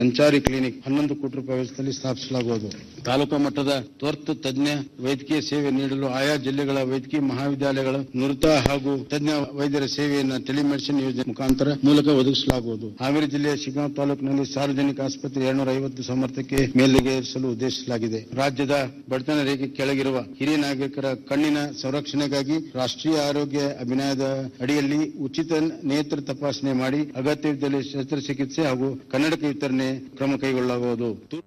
ಸಂಚಾರಿ ಕ್ಲಿನಿಕ್ ಹನ್ನೊಂದು ಕೋಟಿ ರೂಪಾಯಿ ವೆಚ್ಚದಲ್ಲಿ ಸ್ಥಾಪಿಸಲಾಗುವುದು ತಾಲೂಕು ಮಟ್ಟದ ತುರ್ತು ತಜ್ಞ ವೈದ್ಯಕೀಯ ಸೇವೆ ನೀಡಲು ಆಯಾ ಜಿಲ್ಲೆಗಳ ವೈದ್ಯಕೀಯ ಮಹಾವಿದ್ಯಾಲಯಗಳ ನುರಿತ ಹಾಗೂ ತಜ್ಞ ವೈದ್ಯರ ಸೇವೆಯನ್ನು ಟೆಲಿಮೆಡಿಸಿನ್ ಯೋಜನೆ ಮುಖಾಂತರ ಮೂಲಕ ಒದಗಿಸಲಾಗುವುದು ಹಾವೇರಿ ಜಿಲ್ಲೆಯ ಶಿಗ್ಗಾಂವ್ ತಾಲೂಕಿನಲ್ಲಿ ಸಾರ್ವಜನಿಕ ಆಸ್ಪತ್ರೆ ಎರಡ್ನೂರ ಐವತ್ತು ಸಮರ್ಥಕ್ಕೆ ಮೇಲ್ಗೇರಿಸಲು ಉದ್ದೇಶಿಸಲಾಗಿದೆ ರಾಜ್ಯದ ಬಡತನ ರೇಖೆ ಕೆಳಗಿರುವ ಹಿರಿಯ ನಾಗರಿಕರ ಕಣ್ಣಿನ ಸಂರಕ್ಷಣೆಗಾಗಿ ರಾಷ್ಟ್ರೀಯ ಆರೋಗ್ಯ ಅಭಿಯಾನದ ಅಡಿಯಲ್ಲಿ ಉಚಿತ ನೇತ್ರ ತಪಾಸಣೆ ಮಾಡಿ ಅಗತ್ಯವಿದ್ದಲ್ಲಿ ಶಸ್ತ್ರಚಿಕಿತ್ಸೆ ಹಾಗೂ ಕನ್ನಡಕ ವಿತರಣೆ ಕ್ರಮ ಕೈಗೊಳ್ಳಲಾಗುವುದು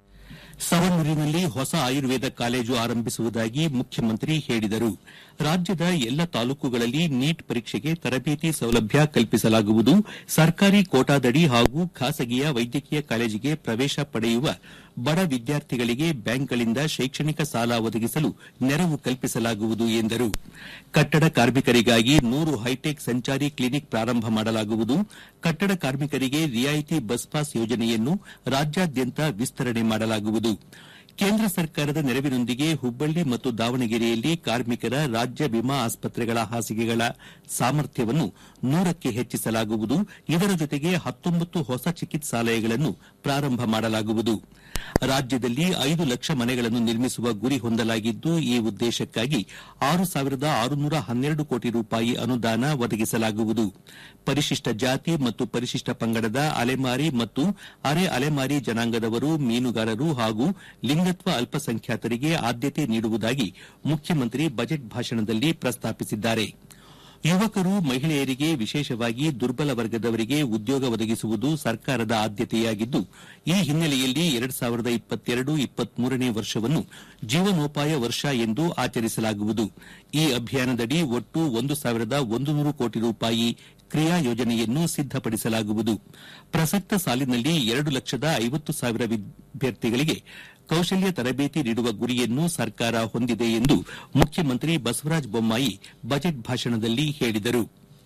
ಸವಣೂರಿನಲ್ಲಿ ಹೊಸ ಆಯುರ್ವೇದ ಕಾಲೇಜು ಆರಂಭಿಸುವುದಾಗಿ ಮುಖ್ಯಮಂತ್ರಿ ಹೇಳಿದರು ರಾಜ್ಯದ ಎಲ್ಲ ತಾಲೂಕುಗಳಲ್ಲಿ ನೀಟ್ ಪರೀಕ್ಷೆಗೆ ತರಬೇತಿ ಸೌಲಭ್ಯ ಕಲ್ಪಿಸಲಾಗುವುದು ಸರ್ಕಾರಿ ಕೋಟಾದಡಿ ಹಾಗೂ ಖಾಸಗಿಯ ವೈದ್ಯಕೀಯ ಕಾಲೇಜಿಗೆ ಪ್ರವೇಶ ಪಡೆಯುವ ಬಡ ವಿದ್ಯಾರ್ಥಿಗಳಿಗೆ ಬ್ಯಾಂಕ್ಗಳಿಂದ ಶೈಕ್ಷಣಿಕ ಸಾಲ ಒದಗಿಸಲು ನೆರವು ಕಲ್ಪಿಸಲಾಗುವುದು ಎಂದರು ಕಟ್ಟಡ ಕಾರ್ಮಿಕರಿಗಾಗಿ ನೂರು ಹೈಟೆಕ್ ಸಂಚಾರಿ ಕ್ಲಿನಿಕ್ ಪ್ರಾರಂಭ ಮಾಡಲಾಗುವುದು ಕಟ್ಟಡ ಕಾರ್ಮಿಕರಿಗೆ ರಿಯಾಯಿತಿ ಬಸ್ ಪಾಸ್ ಯೋಜನೆಯನ್ನು ರಾಜ್ಯಾದ್ಯಂತ ವಿಸ್ತರಣೆ ಮಾಡಲಾಗುವುದು ಕೇಂದ್ರ ಸರ್ಕಾರದ ನೆರವಿನೊಂದಿಗೆ ಹುಬ್ಬಳ್ಳಿ ಮತ್ತು ದಾವಣಗೆರೆಯಲ್ಲಿ ಕಾರ್ಮಿಕರ ರಾಜ್ಯ ವಿಮಾ ಆಸ್ಪತ್ರೆಗಳ ಹಾಸಿಗೆಗಳ ಸಾಮರ್ಥ್ಯವನ್ನು ನೂರಕ್ಕೆ ಹೆಚ್ಚಿಸಲಾಗುವುದು ಇದರ ಜೊತೆಗೆ ಹತ್ತೊಂಬತ್ತು ಹೊಸ ಚಿಕಿತ್ಸಾಲಯಗಳನ್ನು ಪ್ರಾರಂಭ ಮಾಡಲಾಗುವುದು ರಾಜ್ಯದಲ್ಲಿ ಐದು ಲಕ್ಷ ಮನೆಗಳನ್ನು ನಿರ್ಮಿಸುವ ಗುರಿ ಹೊಂದಲಾಗಿದ್ದು ಈ ಉದ್ದೇಶಕ್ಕಾಗಿ ಆರು ಸಾವಿರದ ಆರುನೂರ ಹನ್ನೆರಡು ಕೋಟಿ ರೂಪಾಯಿ ಅನುದಾನ ಒದಗಿಸಲಾಗುವುದು ಪರಿಶಿಷ್ಟ ಜಾತಿ ಮತ್ತು ಪರಿಶಿಷ್ಟ ಪಂಗಡದ ಅಲೆಮಾರಿ ಮತ್ತು ಅರೆ ಅಲೆಮಾರಿ ಜನಾಂಗದವರು ಮೀನುಗಾರರು ಹಾಗೂ ಲಿಂಗತ್ವ ಅಲ್ಪಸಂಖ್ಯಾತರಿಗೆ ಆದ್ಯತೆ ನೀಡುವುದಾಗಿ ಮುಖ್ಯಮಂತ್ರಿ ಬಜೆಟ್ ಭಾಷಣದಲ್ಲಿ ಪ್ರಸ್ತಾಪಿಸಿದ್ದಾರೆ ಯುವಕರು ಮಹಿಳೆಯರಿಗೆ ವಿಶೇಷವಾಗಿ ದುರ್ಬಲ ವರ್ಗದವರಿಗೆ ಉದ್ಯೋಗ ಒದಗಿಸುವುದು ಸರ್ಕಾರದ ಆದ್ಯತೆಯಾಗಿದ್ದು ಈ ಹಿನ್ನೆಲೆಯಲ್ಲಿ ಎರಡ್ ಸಾವಿರದ ಇಪ್ಪತ್ತೆರಡು ಇಪ್ಪತ್ಮೂರನೇ ವರ್ಷವನ್ನು ಜೀವನೋಪಾಯ ವರ್ಷ ಎಂದು ಆಚರಿಸಲಾಗುವುದು ಈ ಅಭಿಯಾನದಡಿ ಒಟ್ಟು ಒಂದು ಸಾವಿರದ ಒಂದು ನೂರು ಕೋಟಿ ರೂಪಾಯಿ ಕ್ರಿಯಾ ಯೋಜನೆಯನ್ನು ಸಿದ್ದಪಡಿಸಲಾಗುವುದು ಪ್ರಸಕ್ತ ಸಾಲಿನಲ್ಲಿ ಎರಡು ಲಕ್ಷದ ಐವತ್ತು ಸಾವಿರ ವಿದ್ಯಾರ್ಥಿಗಳಿಗೆ ಕೌಶಲ್ಯ ತರಬೇತಿ ನೀಡುವ ಗುರಿಯನ್ನು ಸರ್ಕಾರ ಹೊಂದಿದೆ ಎಂದು ಮುಖ್ಯಮಂತ್ರಿ ಬಸವರಾಜ ಬೊಮ್ಮಾಯಿ ಬಜೆಟ್ ಭಾಷಣದಲ್ಲಿ ಹೇಳಿದರು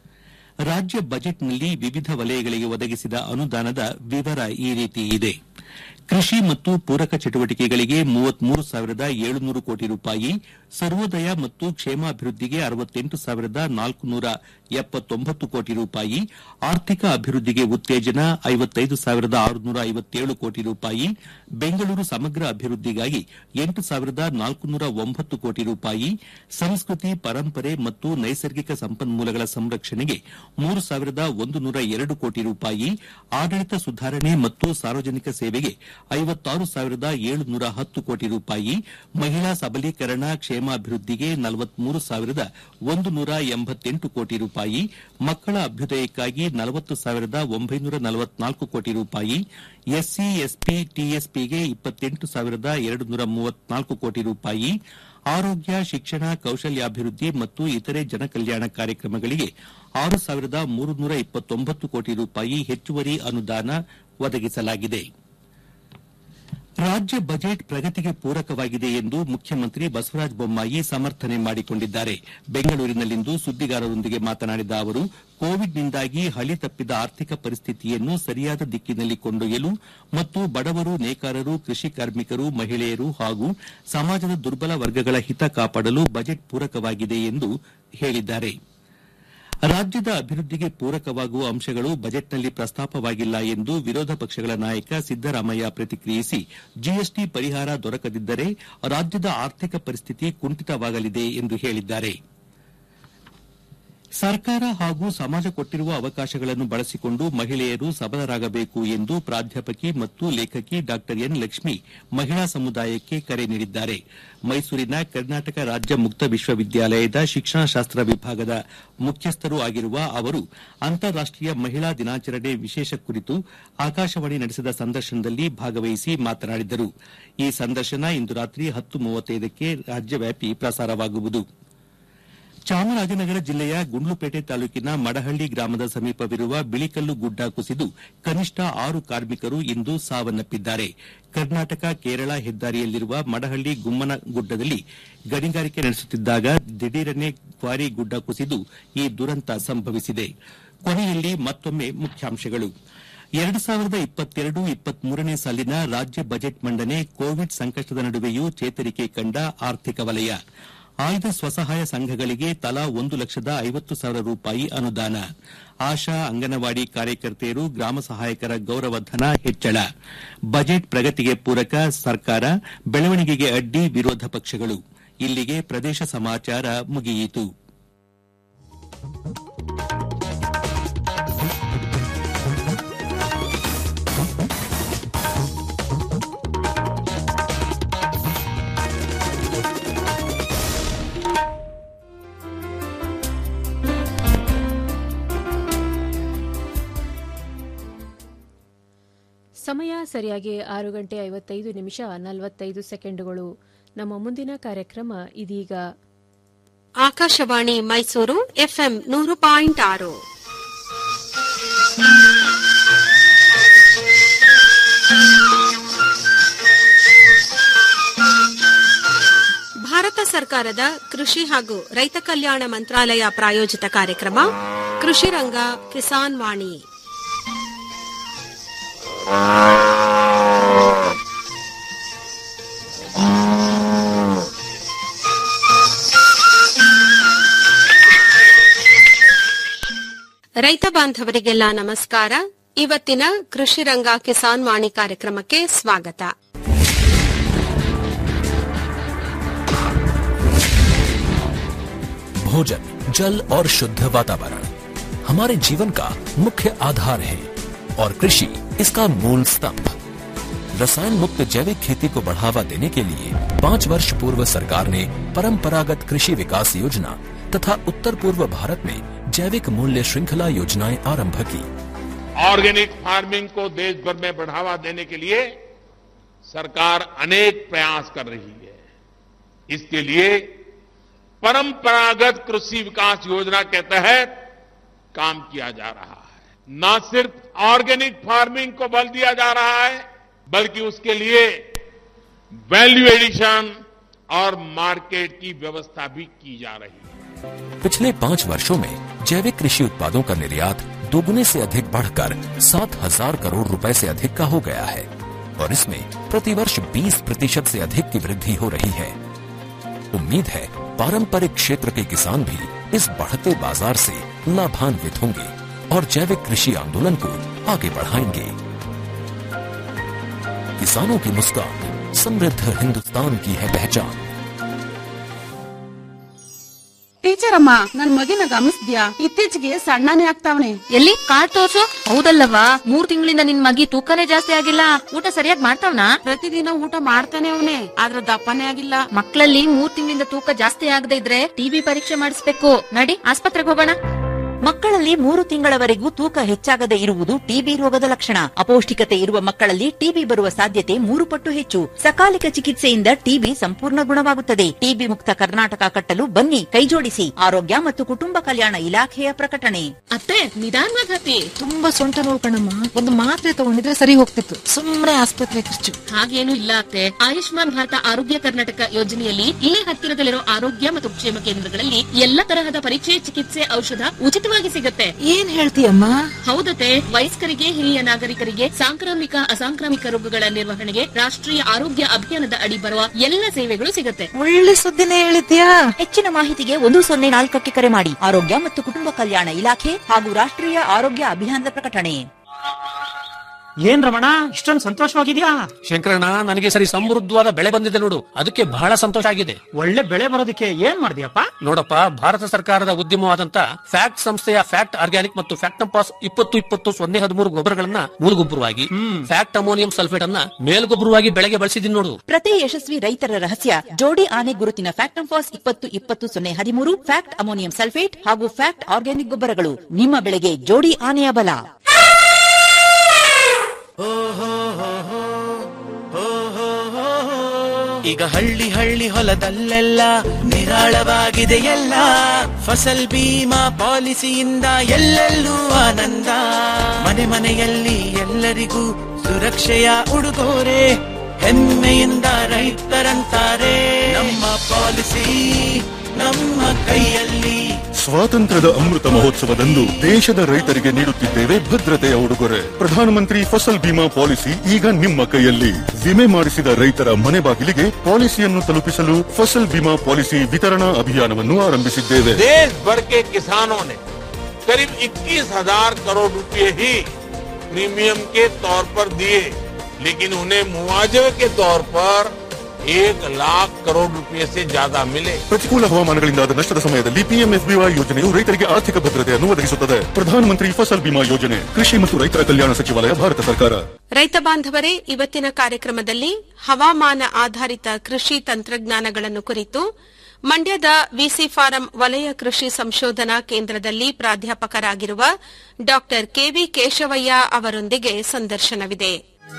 ರಾಜ್ಯ ಬಜೆಟ್ನಲ್ಲಿ ವಿವಿಧ ವಲಯಗಳಿಗೆ ಒದಗಿಸಿದ ಅನುದಾನದ ವಿವರ ಈ ರೀತಿ ಇದೆ ಕೃಷಿ ಮತ್ತು ಪೂರಕ ಚಟುವಟಿಕೆಗಳಿಗೆ ಮೂವತ್ಮೂರು ಸಾವಿರದ ಏಳುನೂರು ಕೋಟಿ ರೂಪಾಯಿ ಸರ್ವೋದಯ ಮತ್ತು ಕ್ಷೇಮಾಭಿವೃದ್ಧಿಗೆ ಅರವತ್ತೆಂಟು ಸಾವಿರದ ನಾಲ್ಕುನೂರ ಎಪ್ಪತ್ತೊಂಬತ್ತು ಕೋಟಿ ರೂಪಾಯಿ ಆರ್ಥಿಕ ಅಭಿವೃದ್ಧಿಗೆ ಉತ್ತೇಜನ ಐವತ್ತೈದು ಸಾವಿರದ ಆರುನೂರ ಐವತ್ತೇಳು ಕೋಟಿ ರೂಪಾಯಿ ಬೆಂಗಳೂರು ಸಮಗ್ರ ಅಭಿವೃದ್ಧಿಗಾಗಿ ಎಂಟು ಸಾವಿರದ ನಾಲ್ಕುನೂರ ಒಂಬತ್ತು ಕೋಟಿ ರೂಪಾಯಿ ಸಂಸ್ಕೃತಿ ಪರಂಪರೆ ಮತ್ತು ನೈಸರ್ಗಿಕ ಸಂಪನ್ಮೂಲಗಳ ಸಂರಕ್ಷಣೆಗೆ ಮೂರು ಸಾವಿರದ ಒಂದು ನೂರ ಎರಡು ಕೋಟಿ ರೂಪಾಯಿ ಆಡಳಿತ ಸುಧಾರಣೆ ಮತ್ತು ಸಾರ್ವಜನಿಕ ಸೇವೆಗೆ ಐವತ್ತಾರು ಸಾವಿರದ ಏಳುನೂರ ಹತ್ತು ಕೋಟಿ ರೂಪಾಯಿ ಮಹಿಳಾ ಸಬಲೀಕರಣ ಕ್ಷೇಮಾಭಿವೃದ್ಧಿಗೆ ನಲವತ್ಮೂರು ಸಾವಿರದ ಒಂದು ನೂರ ಎಂಬತ್ತೆಂಟು ಕೋಟಿ ರೂಪಾಯಿ ಮಕ್ಕಳ ಅಭ್ಯುದಯಕ್ಕಾಗಿ ನಲವತ್ತು ಸಾವಿರದ ಒಂಬೈನೂರ ನಲವತ್ನಾಲ್ಕು ಕೋಟಿ ರೂಪಾಯಿ ಎಸ್ಸಿ ಎಸ್ಪಿ ಟಿಎಸ್ಪಿಗೆ ಇಪ್ಪತ್ತೆಂಟು ಸಾವಿರದ ಎರಡು ನೂರ ಮೂವತ್ನಾಲ್ಕು ಕೋಟಿ ರೂಪಾಯಿ ಆರೋಗ್ಯ ಶಿಕ್ಷಣ ಕೌಶಲ್ಯಾಭಿವೃದ್ಧಿ ಮತ್ತು ಇತರೆ ಜನಕಲ್ಯಾಣ ಕಾರ್ಯಕ್ರಮಗಳಿಗೆ ಆರು ಸಾವಿರದ ಮೂರುನೂರ ಇಪ್ಪತ್ತೊಂಬತ್ತು ಕೋಟಿ ರೂಪಾಯಿ ಹೆಚ್ಚುವರಿ ಅನುದಾನ ಒದಗಿಸಲಾಗಿದೆ ರಾಜ್ಯ ಬಜೆಟ್ ಪ್ರಗತಿಗೆ ಪೂರಕವಾಗಿದೆ ಎಂದು ಮುಖ್ಯಮಂತ್ರಿ ಬಸವರಾಜ ಬೊಮ್ಮಾಯಿ ಸಮರ್ಥನೆ ಮಾಡಿಕೊಂಡಿದ್ದಾರೆ ಬೆಂಗಳೂರಿನಲ್ಲಿಂದು ಸುದ್ದಿಗಾರರೊಂದಿಗೆ ಮಾತನಾಡಿದ ಅವರು ಕೋವಿಡ್ನಿಂದಾಗಿ ಹಳಿ ತಪ್ಪಿದ ಆರ್ಥಿಕ ಪರಿಸ್ಥಿತಿಯನ್ನು ಸರಿಯಾದ ದಿಕ್ಕಿನಲ್ಲಿ ಕೊಂಡೊಯ್ಯಲು ಮತ್ತು ಬಡವರು ನೇಕಾರರು ಕೃಷಿ ಕಾರ್ಮಿಕರು ಮಹಿಳೆಯರು ಹಾಗೂ ಸಮಾಜದ ದುರ್ಬಲ ವರ್ಗಗಳ ಹಿತ ಕಾಪಾಡಲು ಬಜೆಟ್ ಪೂರಕವಾಗಿದೆ ಎಂದು ಹೇಳಿದ್ದಾರೆ ರಾಜ್ಯದ ಅಭಿವೃದ್ಧಿಗೆ ಪೂರಕವಾಗುವ ಅಂಶಗಳು ಬಜೆಟ್ನಲ್ಲಿ ಪ್ರಸ್ತಾಪವಾಗಿಲ್ಲ ಎಂದು ವಿರೋಧ ಪಕ್ಷಗಳ ನಾಯಕ ಸಿದ್ದರಾಮಯ್ಯ ಪ್ರತಿಕ್ರಿಯಿಸಿ ಜಿಎಸ್ಟಿ ಪರಿಹಾರ ದೊರಕದಿದ್ದರೆ ರಾಜ್ಯದ ಆರ್ಥಿಕ ಪರಿಸ್ಥಿತಿ ಕುಂಠಿತವಾಗಲಿದೆ ಎಂದು ಹೇಳಿದ್ದಾರೆ ಸರ್ಕಾರ ಹಾಗೂ ಸಮಾಜ ಕೊಟ್ಟಿರುವ ಅವಕಾಶಗಳನ್ನು ಬಳಸಿಕೊಂಡು ಮಹಿಳೆಯರು ಸಬಲರಾಗಬೇಕು ಎಂದು ಪ್ರಾಧ್ಯಾಪಕಿ ಮತ್ತು ಲೇಖಕಿ ಡಾ ಎನ್ ಲಕ್ಷ್ಮಿ ಮಹಿಳಾ ಸಮುದಾಯಕ್ಕೆ ಕರೆ ನೀಡಿದ್ದಾರೆ ಮೈಸೂರಿನ ಕರ್ನಾಟಕ ರಾಜ್ಯ ಮುಕ್ತ ವಿಶ್ವವಿದ್ಯಾಲಯದ ಶಿಕ್ಷಣಶಾಸ್ತ್ರ ವಿಭಾಗದ ಮುಖ್ಯಸ್ಥರೂ ಆಗಿರುವ ಅವರು ಅಂತಾರಾಷ್ಟೀಯ ಮಹಿಳಾ ದಿನಾಚರಣೆ ವಿಶೇಷ ಕುರಿತು ಆಕಾಶವಾಣಿ ನಡೆಸಿದ ಸಂದರ್ಶನದಲ್ಲಿ ಭಾಗವಹಿಸಿ ಮಾತನಾಡಿದರು ಈ ಸಂದರ್ಶನ ಇಂದು ರಾತ್ರಿ ಹತ್ತು ಮೂವತ್ತೈದಕ್ಕೆ ರಾಜ್ಯವ್ಯಾಪಿ ಪ್ರಸಾರವಾಗುವುದು ಚಾಮರಾಜನಗರ ಜಿಲ್ಲೆಯ ಗುಂಡ್ಲುಪೇಟೆ ತಾಲೂಕಿನ ಮಡಹಳ್ಳಿ ಗ್ರಾಮದ ಸಮೀಪವಿರುವ ಬಿಳಿಕಲ್ಲು ಗುಡ್ಡ ಕುಸಿದು ಕನಿಷ್ಠ ಆರು ಕಾರ್ಮಿಕರು ಇಂದು ಸಾವನ್ನಪ್ಪಿದ್ದಾರೆ ಕರ್ನಾಟಕ ಕೇರಳ ಹೆದ್ದಾರಿಯಲ್ಲಿರುವ ಮಡಹಳ್ಳಿ ಗುಮ್ಮನ ಗುಡ್ಡದಲ್ಲಿ ಗಣಿಗಾರಿಕೆ ನಡೆಸುತ್ತಿದ್ದಾಗ ದಿಢೀರನೆ ಕ್ವಾರಿ ಗುಡ್ಡ ಕುಸಿದು ಈ ದುರಂತ ಸಂಭವಿಸಿದೆ ಕೊನೆಯಲ್ಲಿ ಮತ್ತೊಮ್ಮೆ ಮುಖ್ಯಾಂಶಗಳು ಎರಡು ಸಾವಿರದ ಇಪ್ಪತ್ತೆರಡು ಇಪ್ಪತ್ಮೂರನೇ ಸಾಲಿನ ರಾಜ್ಯ ಬಜೆಟ್ ಮಂಡನೆ ಕೋವಿಡ್ ಸಂಕಷ್ಟದ ನಡುವೆಯೂ ಚೇತರಿಕೆ ಕಂಡ ಆರ್ಥಿಕ ವಲಯ ಆಯ್ದ ಸ್ವಸಹಾಯ ಸಂಘಗಳಿಗೆ ತಲಾ ಒಂದು ಲಕ್ಷದ ಐವತ್ತು ಸಾವಿರ ರೂಪಾಯಿ ಅನುದಾನ ಆಶಾ ಅಂಗನವಾಡಿ ಕಾರ್ಯಕರ್ತೆಯರು ಗ್ರಾಮ ಸಹಾಯಕರ ಗೌರವಧನ ಹೆಚ್ಚಳ ಬಜೆಟ್ ಪ್ರಗತಿಗೆ ಪೂರಕ ಸರ್ಕಾರ ಬೆಳವಣಿಗೆಗೆ ಅಡ್ಡಿ ವಿರೋಧ ಪಕ್ಷಗಳು ಇಲ್ಲಿಗೆ ಪ್ರದೇಶ ಸಮಾಚಾರ ಮುಗಿಯಿತು ಸಮಯ ಸರಿಯಾಗಿ ಆರು ಗಂಟೆ ಐವತ್ತೈದು ನಿಮಿಷ ನಲವತ್ತೈದು ಸೆಕೆಂಡುಗಳು ನಮ್ಮ ಮುಂದಿನ ಕಾರ್ಯಕ್ರಮ ಇದೀಗ ಆಕಾಶವಾಣಿ ಮೈಸೂರು ಎಫ್ಎಂ ನೂರು ಪಾಯಿಂಟ್ ಆರು ಭಾರತ ಸರ್ಕಾರದ ಕೃಷಿ ಹಾಗೂ ರೈತ ಕಲ್ಯಾಣ ಮಂತ್ರಾಲಯ ಪ್ರಾಯೋಜಿತ ಕಾರ್ಯಕ್ರಮ ಕೃಷಿ ರಂಗ ಕಿಸಾನ್ ವಾಣಿ ರೈತ ಬಾಂಧವರಿಗೆಲ್ಲ ನಮಸ್ಕಾರ ಇವತ್ತಿನ ಕೃಷಿ ರಂಗ ಕಿಸಾನ್ ವಾಣಿ ಕಾರ್ಯಕ್ರಮಕ್ಕೆ ಸ್ವಾಗತ भोजन जल और शुद्ध वातावरण हमारे जीवन का मुख्य आधार है और कृषि इसका मूल स्तंभ रसायन मुक्त जैविक खेती को बढ़ावा देने के लिए पाँच वर्ष पूर्व सरकार ने परंपरागत कृषि विकास योजना तथा उत्तर पूर्व भारत में जैविक मूल्य श्रृंखला योजनाएं आरंभ की ऑर्गेनिक फार्मिंग को देश भर में बढ़ावा देने के लिए सरकार अनेक प्रयास कर रही है इसके लिए परंपरागत कृषि विकास योजना के तहत काम किया जा रहा है न सिर्फ ऑर्गेनिक फार्मिंग को बल दिया जा रहा है बल्कि उसके लिए वैल्यू एडिशन और मार्केट की व्यवस्था भी की जा रही है पिछले पाँच वर्षों में जैविक कृषि उत्पादों का निर्यात दोगुने से अधिक बढ़कर सात हजार करोड़ रुपए से अधिक का हो गया है और इसमें प्रतिवर्ष 20 प्रतिशत से अधिक की वृद्धि हो रही है उम्मीद है पारंपरिक क्षेत्र के किसान भी इस बढ़ते बाजार से लाभान्वित होंगे और जैविक कृषि आंदोलन को आगे बढ़ाएंगे किसानों की मुस्कान समृद्ध हिंदुस्तान की है पहचान ಟೀಚರ್ ಅಮ್ಮ ನನ್ ಮಗಿನ ಗಮನಿಸ್ದ್ಯಾ ಇತ್ತೀಚೆಗೆ ಸಣ್ಣನೇ ಆಗ್ತಾವನೆ ಎಲ್ಲಿ ಕಾರ್ಡ್ ತೋರ್ಸು ಹೌದಲ್ಲವಾ ಮೂರ್ ತಿಂಗಳಿಂದ ನಿನ್ ಮಗಿ ತೂಕನೇ ಜಾಸ್ತಿ ಆಗಿಲ್ಲ ಊಟ ಸರಿಯಾಗಿ ಮಾಡ್ತಾವ್ನಾ ಪ್ರತಿದಿನ ಊಟ ಮಾಡ್ತಾನೆ ಅವನೇ ಆದ್ರ ದಪ್ಪನೇ ಆಗಿಲ್ಲ ಮಕ್ಕಳಲ್ಲಿ ಮೂರ್ ತಿಂಗಳಿಂದ ತೂಕ ಜಾಸ್ತಿ ಆಗದೆ ಇದ್ರೆ ಟಿಬಿ ಪರೀಕ್ಷೆ ಮಾಡಿಸ್ಬೇಕು ನಡಿ ಆಸ್ಪತ್ರೆಗೆ ಹೋಗೋಣ ಮಕ್ಕಳಲ್ಲಿ ಮೂರು ತಿಂಗಳವರೆಗೂ ತೂಕ ಹೆಚ್ಚಾಗದೆ ಇರುವುದು ಟಿಬಿ ರೋಗದ ಲಕ್ಷಣ ಅಪೌಷ್ಟಿಕತೆ ಇರುವ ಮಕ್ಕಳಲ್ಲಿ ಟಿಬಿ ಬರುವ ಸಾಧ್ಯತೆ ಮೂರು ಪಟ್ಟು ಹೆಚ್ಚು ಸಕಾಲಿಕ ಚಿಕಿತ್ಸೆಯಿಂದ ಟಿಬಿ ಸಂಪೂರ್ಣ ಗುಣವಾಗುತ್ತದೆ ಟಿಬಿ ಮುಕ್ತ ಕರ್ನಾಟಕ ಕಟ್ಟಲು ಬನ್ನಿ ಕೈಜೋಡಿಸಿ ಆರೋಗ್ಯ ಮತ್ತು ಕುಟುಂಬ ಕಲ್ಯಾಣ ಇಲಾಖೆಯ ಪ್ರಕಟಣೆ ಅತ್ತೆ ನಿಧಾನವಾಗಿ ಹತ್ತಿ ತುಂಬಾ ಸೊಂಟ ನೋವು ಕಣಮ್ಮ ಒಂದು ಮಾತ್ರೆ ತಗೊಂಡಿದ್ರೆ ಸರಿ ಹೋಗ್ತಿತ್ತು ಸುಮ್ನೆ ಆಸ್ಪತ್ರೆ ಖರ್ಚು ಹಾಗೇನು ಇಲ್ಲ ಅತ್ತೆ ಆಯುಷ್ಮಾನ್ ಭಾರತ ಆರೋಗ್ಯ ಕರ್ನಾಟಕ ಯೋಜನೆಯಲ್ಲಿ ಇಲ್ಲೇ ಹತ್ತಿರದಲ್ಲಿರೋ ಆರೋಗ್ಯ ಮತ್ತು ಕ್ಷೇಮ ಕೇಂದ್ರಗಳಲ್ಲಿ ಎಲ್ಲ ತರಹದ ಪರೀಕ್ಷೆ ಚಿಕಿತ್ಸೆ ಔಷಧ ಉಚಿತವಾಗಿ ಸಿಗುತ್ತೆ ಏನ್ ಹೇಳ್ತೀಯಮ್ಮ ಹೌದತೆ ವಯಸ್ಕರಿಗೆ ಹಿರಿಯ ನಾಗರಿಕರಿಗೆ ಸಾಂಕ್ರಾಮಿಕ ಅಸಾಂಕ್ರಾಮಿಕ ರೋಗಗಳ ನಿರ್ವಹಣೆಗೆ ರಾಷ್ಟ್ರೀಯ ಆರೋಗ್ಯ ಅಭಿಯಾನದ ಅಡಿ ಬರುವ ಎಲ್ಲ ಸೇವೆಗಳು ಸಿಗುತ್ತೆ ಒಳ್ಳೆ ಸುದ್ದಿನೇ ಹೇಳಿದ್ಯಾ ಹೆಚ್ಚಿನ ಮಾಹಿತಿಗೆ ಒಂದು ಸೊನ್ನೆ ನಾಲ್ಕಕ್ಕೆ ಕರೆ ಮಾಡಿ ಆರೋಗ್ಯ ಮತ್ತು ಕುಟುಂಬ ಕಲ್ಯಾಣ ಇಲಾಖೆ ಹಾಗೂ ರಾಷ್ಟ್ರೀಯ ಆರೋಗ್ಯ ಅಭಿಯಾನದ ಪ್ರಕಟಣೆ ಏನ್ ರಮಣ ಇಷ್ಟೊಂದು ಸಂತೋಷವಾಗಿದ್ಯಾ ಶಂಕರಣ್ಣ ನನಗೆ ಸರಿ ಸಮೃದ್ಧವಾದ ಬೆಳೆ ಬಂದಿದೆ ನೋಡು ಅದಕ್ಕೆ ಬಹಳ ಸಂತೋಷ ಆಗಿದೆ ಒಳ್ಳೆ ಬೆಳೆ ಬರೋದಕ್ಕೆ ಏನ್ ಮಾಡಿದ್ಯಪ್ಪ ನೋಡಪ್ಪ ಭಾರತ ಸರ್ಕಾರದ ಉದ್ಯಮವಾದಂತ ಫ್ಯಾಕ್ಟ್ ಸಂಸ್ಥೆಯ ಫ್ಯಾಕ್ಟ್ ಆರ್ಗ್ಯಾನಿಕ್ ಮತ್ತು ಫ್ಯಾಕ್ಟಂಪಾಸ್ ಇಪ್ಪತ್ತು ಇಪ್ಪತ್ತು ಸೊನ್ನೆ ಹದಿಮೂರು ಗೊಬ್ಬರಗಳನ್ನ ಮೂಲಗೊಬ್ಬರವಾಗಿ ಫ್ಯಾಕ್ಟ್ ಅಮೋನಿಯಂ ಸಲ್ಫೇಟ್ ಅನ್ನ ಮೇಲ್ಗೊಬ್ಬರವಾಗಿ ಬೆಳೆಗೆ ಬಳಸಿದೀನಿ ನೋಡು ಪ್ರತಿ ಯಶಸ್ವಿ ರೈತರ ರಹಸ್ಯ ಜೋಡಿ ಆನೆ ಗುರುತಿನ ಫ್ಯಾಕ್ಟ್ ಫಾಸ್ ಇಪ್ಪತ್ತು ಇಪ್ಪತ್ತು ಸೊನ್ನೆ ಹದಿಮೂರು ಫ್ಯಾಕ್ಟ್ ಅಮೋನಿಯಂ ಸಲ್ಫೇಟ್ ಹಾಗೂ ಫ್ಯಾಕ್ಟ್ ಆರ್ಗ್ಯಾನಿಕ್ ಗೊಬ್ಬರಗಳು ನಿಮ್ಮ ಬೆಳೆಗೆ ಜೋಡಿ ಆನೆಯ ಬಲ ಈಗ ಹಳ್ಳಿ ಹಳ್ಳಿ ಹೊಲದಲ್ಲೆಲ್ಲ ನಿರಾಳವಾಗಿದೆ ಎಲ್ಲ ಫಸಲ್ ಬೀಮಾ ಪಾಲಿಸಿಯಿಂದ ಎಲ್ಲೆಲ್ಲೂ ಆನಂದ ಮನೆ ಮನೆಯಲ್ಲಿ ಎಲ್ಲರಿಗೂ ಸುರಕ್ಷೆಯ ಉಡುಗೊರೆ ಹೆಮ್ಮೆಯಿಂದ ರೈತರಂತಾರೆ ನಮ್ಮ ಪಾಲಿಸಿ ನಮ್ಮ ಕೈಯಲ್ಲಿ ಸ್ವಾತಂತ್ರ್ಯದ ಅಮೃತ ಮಹೋತ್ಸವದಂದು ದೇಶದ ರೈತರಿಗೆ ನೀಡುತ್ತಿದ್ದೇವೆ ಭದ್ರತೆಯ ಉಡುಗೊರೆ ಪ್ರಧಾನಮಂತ್ರಿ ಫಸಲ್ ಬಿಮಾ ಪಾಲಿಸಿ ಈಗ ನಿಮ್ಮ ಕೈಯಲ್ಲಿ ವಿಮೆ ಮಾಡಿಸಿದ ರೈತರ ಮನೆ ಬಾಗಿಲಿಗೆ ಪಾಲಿಸಿಯನ್ನು ತಲುಪಿಸಲು ಫಸಲ್ ಬಿಮಾ ಪಾಲಿಸಿ ವಿತರಣಾ ಅಭಿಯಾನವನ್ನು ಆರಂಭಿಸಿದ್ದೇವೆ देश भर के किसानों ने करीब 21,000 करोड़ रुपए ही प्रीमियम के तौर पर दिए लेकिन उन्हें मुआवजे के तौर पर एक लाख करोड़ रुपए से ज्यादा मिले ಪ್ರತಿಕೂಲ ಹವಾಮಾನಗಳಿಂದಾದ ನಷ್ಟದ ಸಮಯದಲ್ಲಿ ಪಿಎಂಎಫ್ಬಿವೈ ಯೋಜನೆಯು ರೈತರಿಗೆ ಆರ್ಥಿಕ ಭದ್ರತೆಯನ್ನು ಒದಗಿಸುತ್ತದೆ ಪ್ರಧಾನಮಂತ್ರಿ ಫಸಲ್ ಬಿಮಾ ಯೋಜನೆ ಕೃಷಿ ಮತ್ತು ರೈತರ ಕಲ್ಯಾಣ ಸಚಿವಾಲಯ ಭಾರತ ಸರ್ಕಾರ ರೈತ ಬಾಂಧವರೇ ಇವತ್ತಿನ ಕಾರ್ಯಕ್ರಮದಲ್ಲಿ ಹವಾಮಾನ ಆಧಾರಿತ ಕೃಷಿ ತಂತ್ರಜ್ಞಾನಗಳನ್ನು ಕುರಿತು ಮಂಡ್ಯದ ವಿಸಿ ಫಾರಂ ವಲಯ ಕೃಷಿ ಸಂಶೋಧನಾ ಕೇಂದ್ರದಲ್ಲಿ ಪ್ರಾಧ್ಯಾಪಕರಾಗಿರುವ ಡಾ ಕೆವಿ ಕೇಶವಯ್ಯ ಅವರೊಂದಿಗೆ ಸಂದರ್ಶನವಿದೆ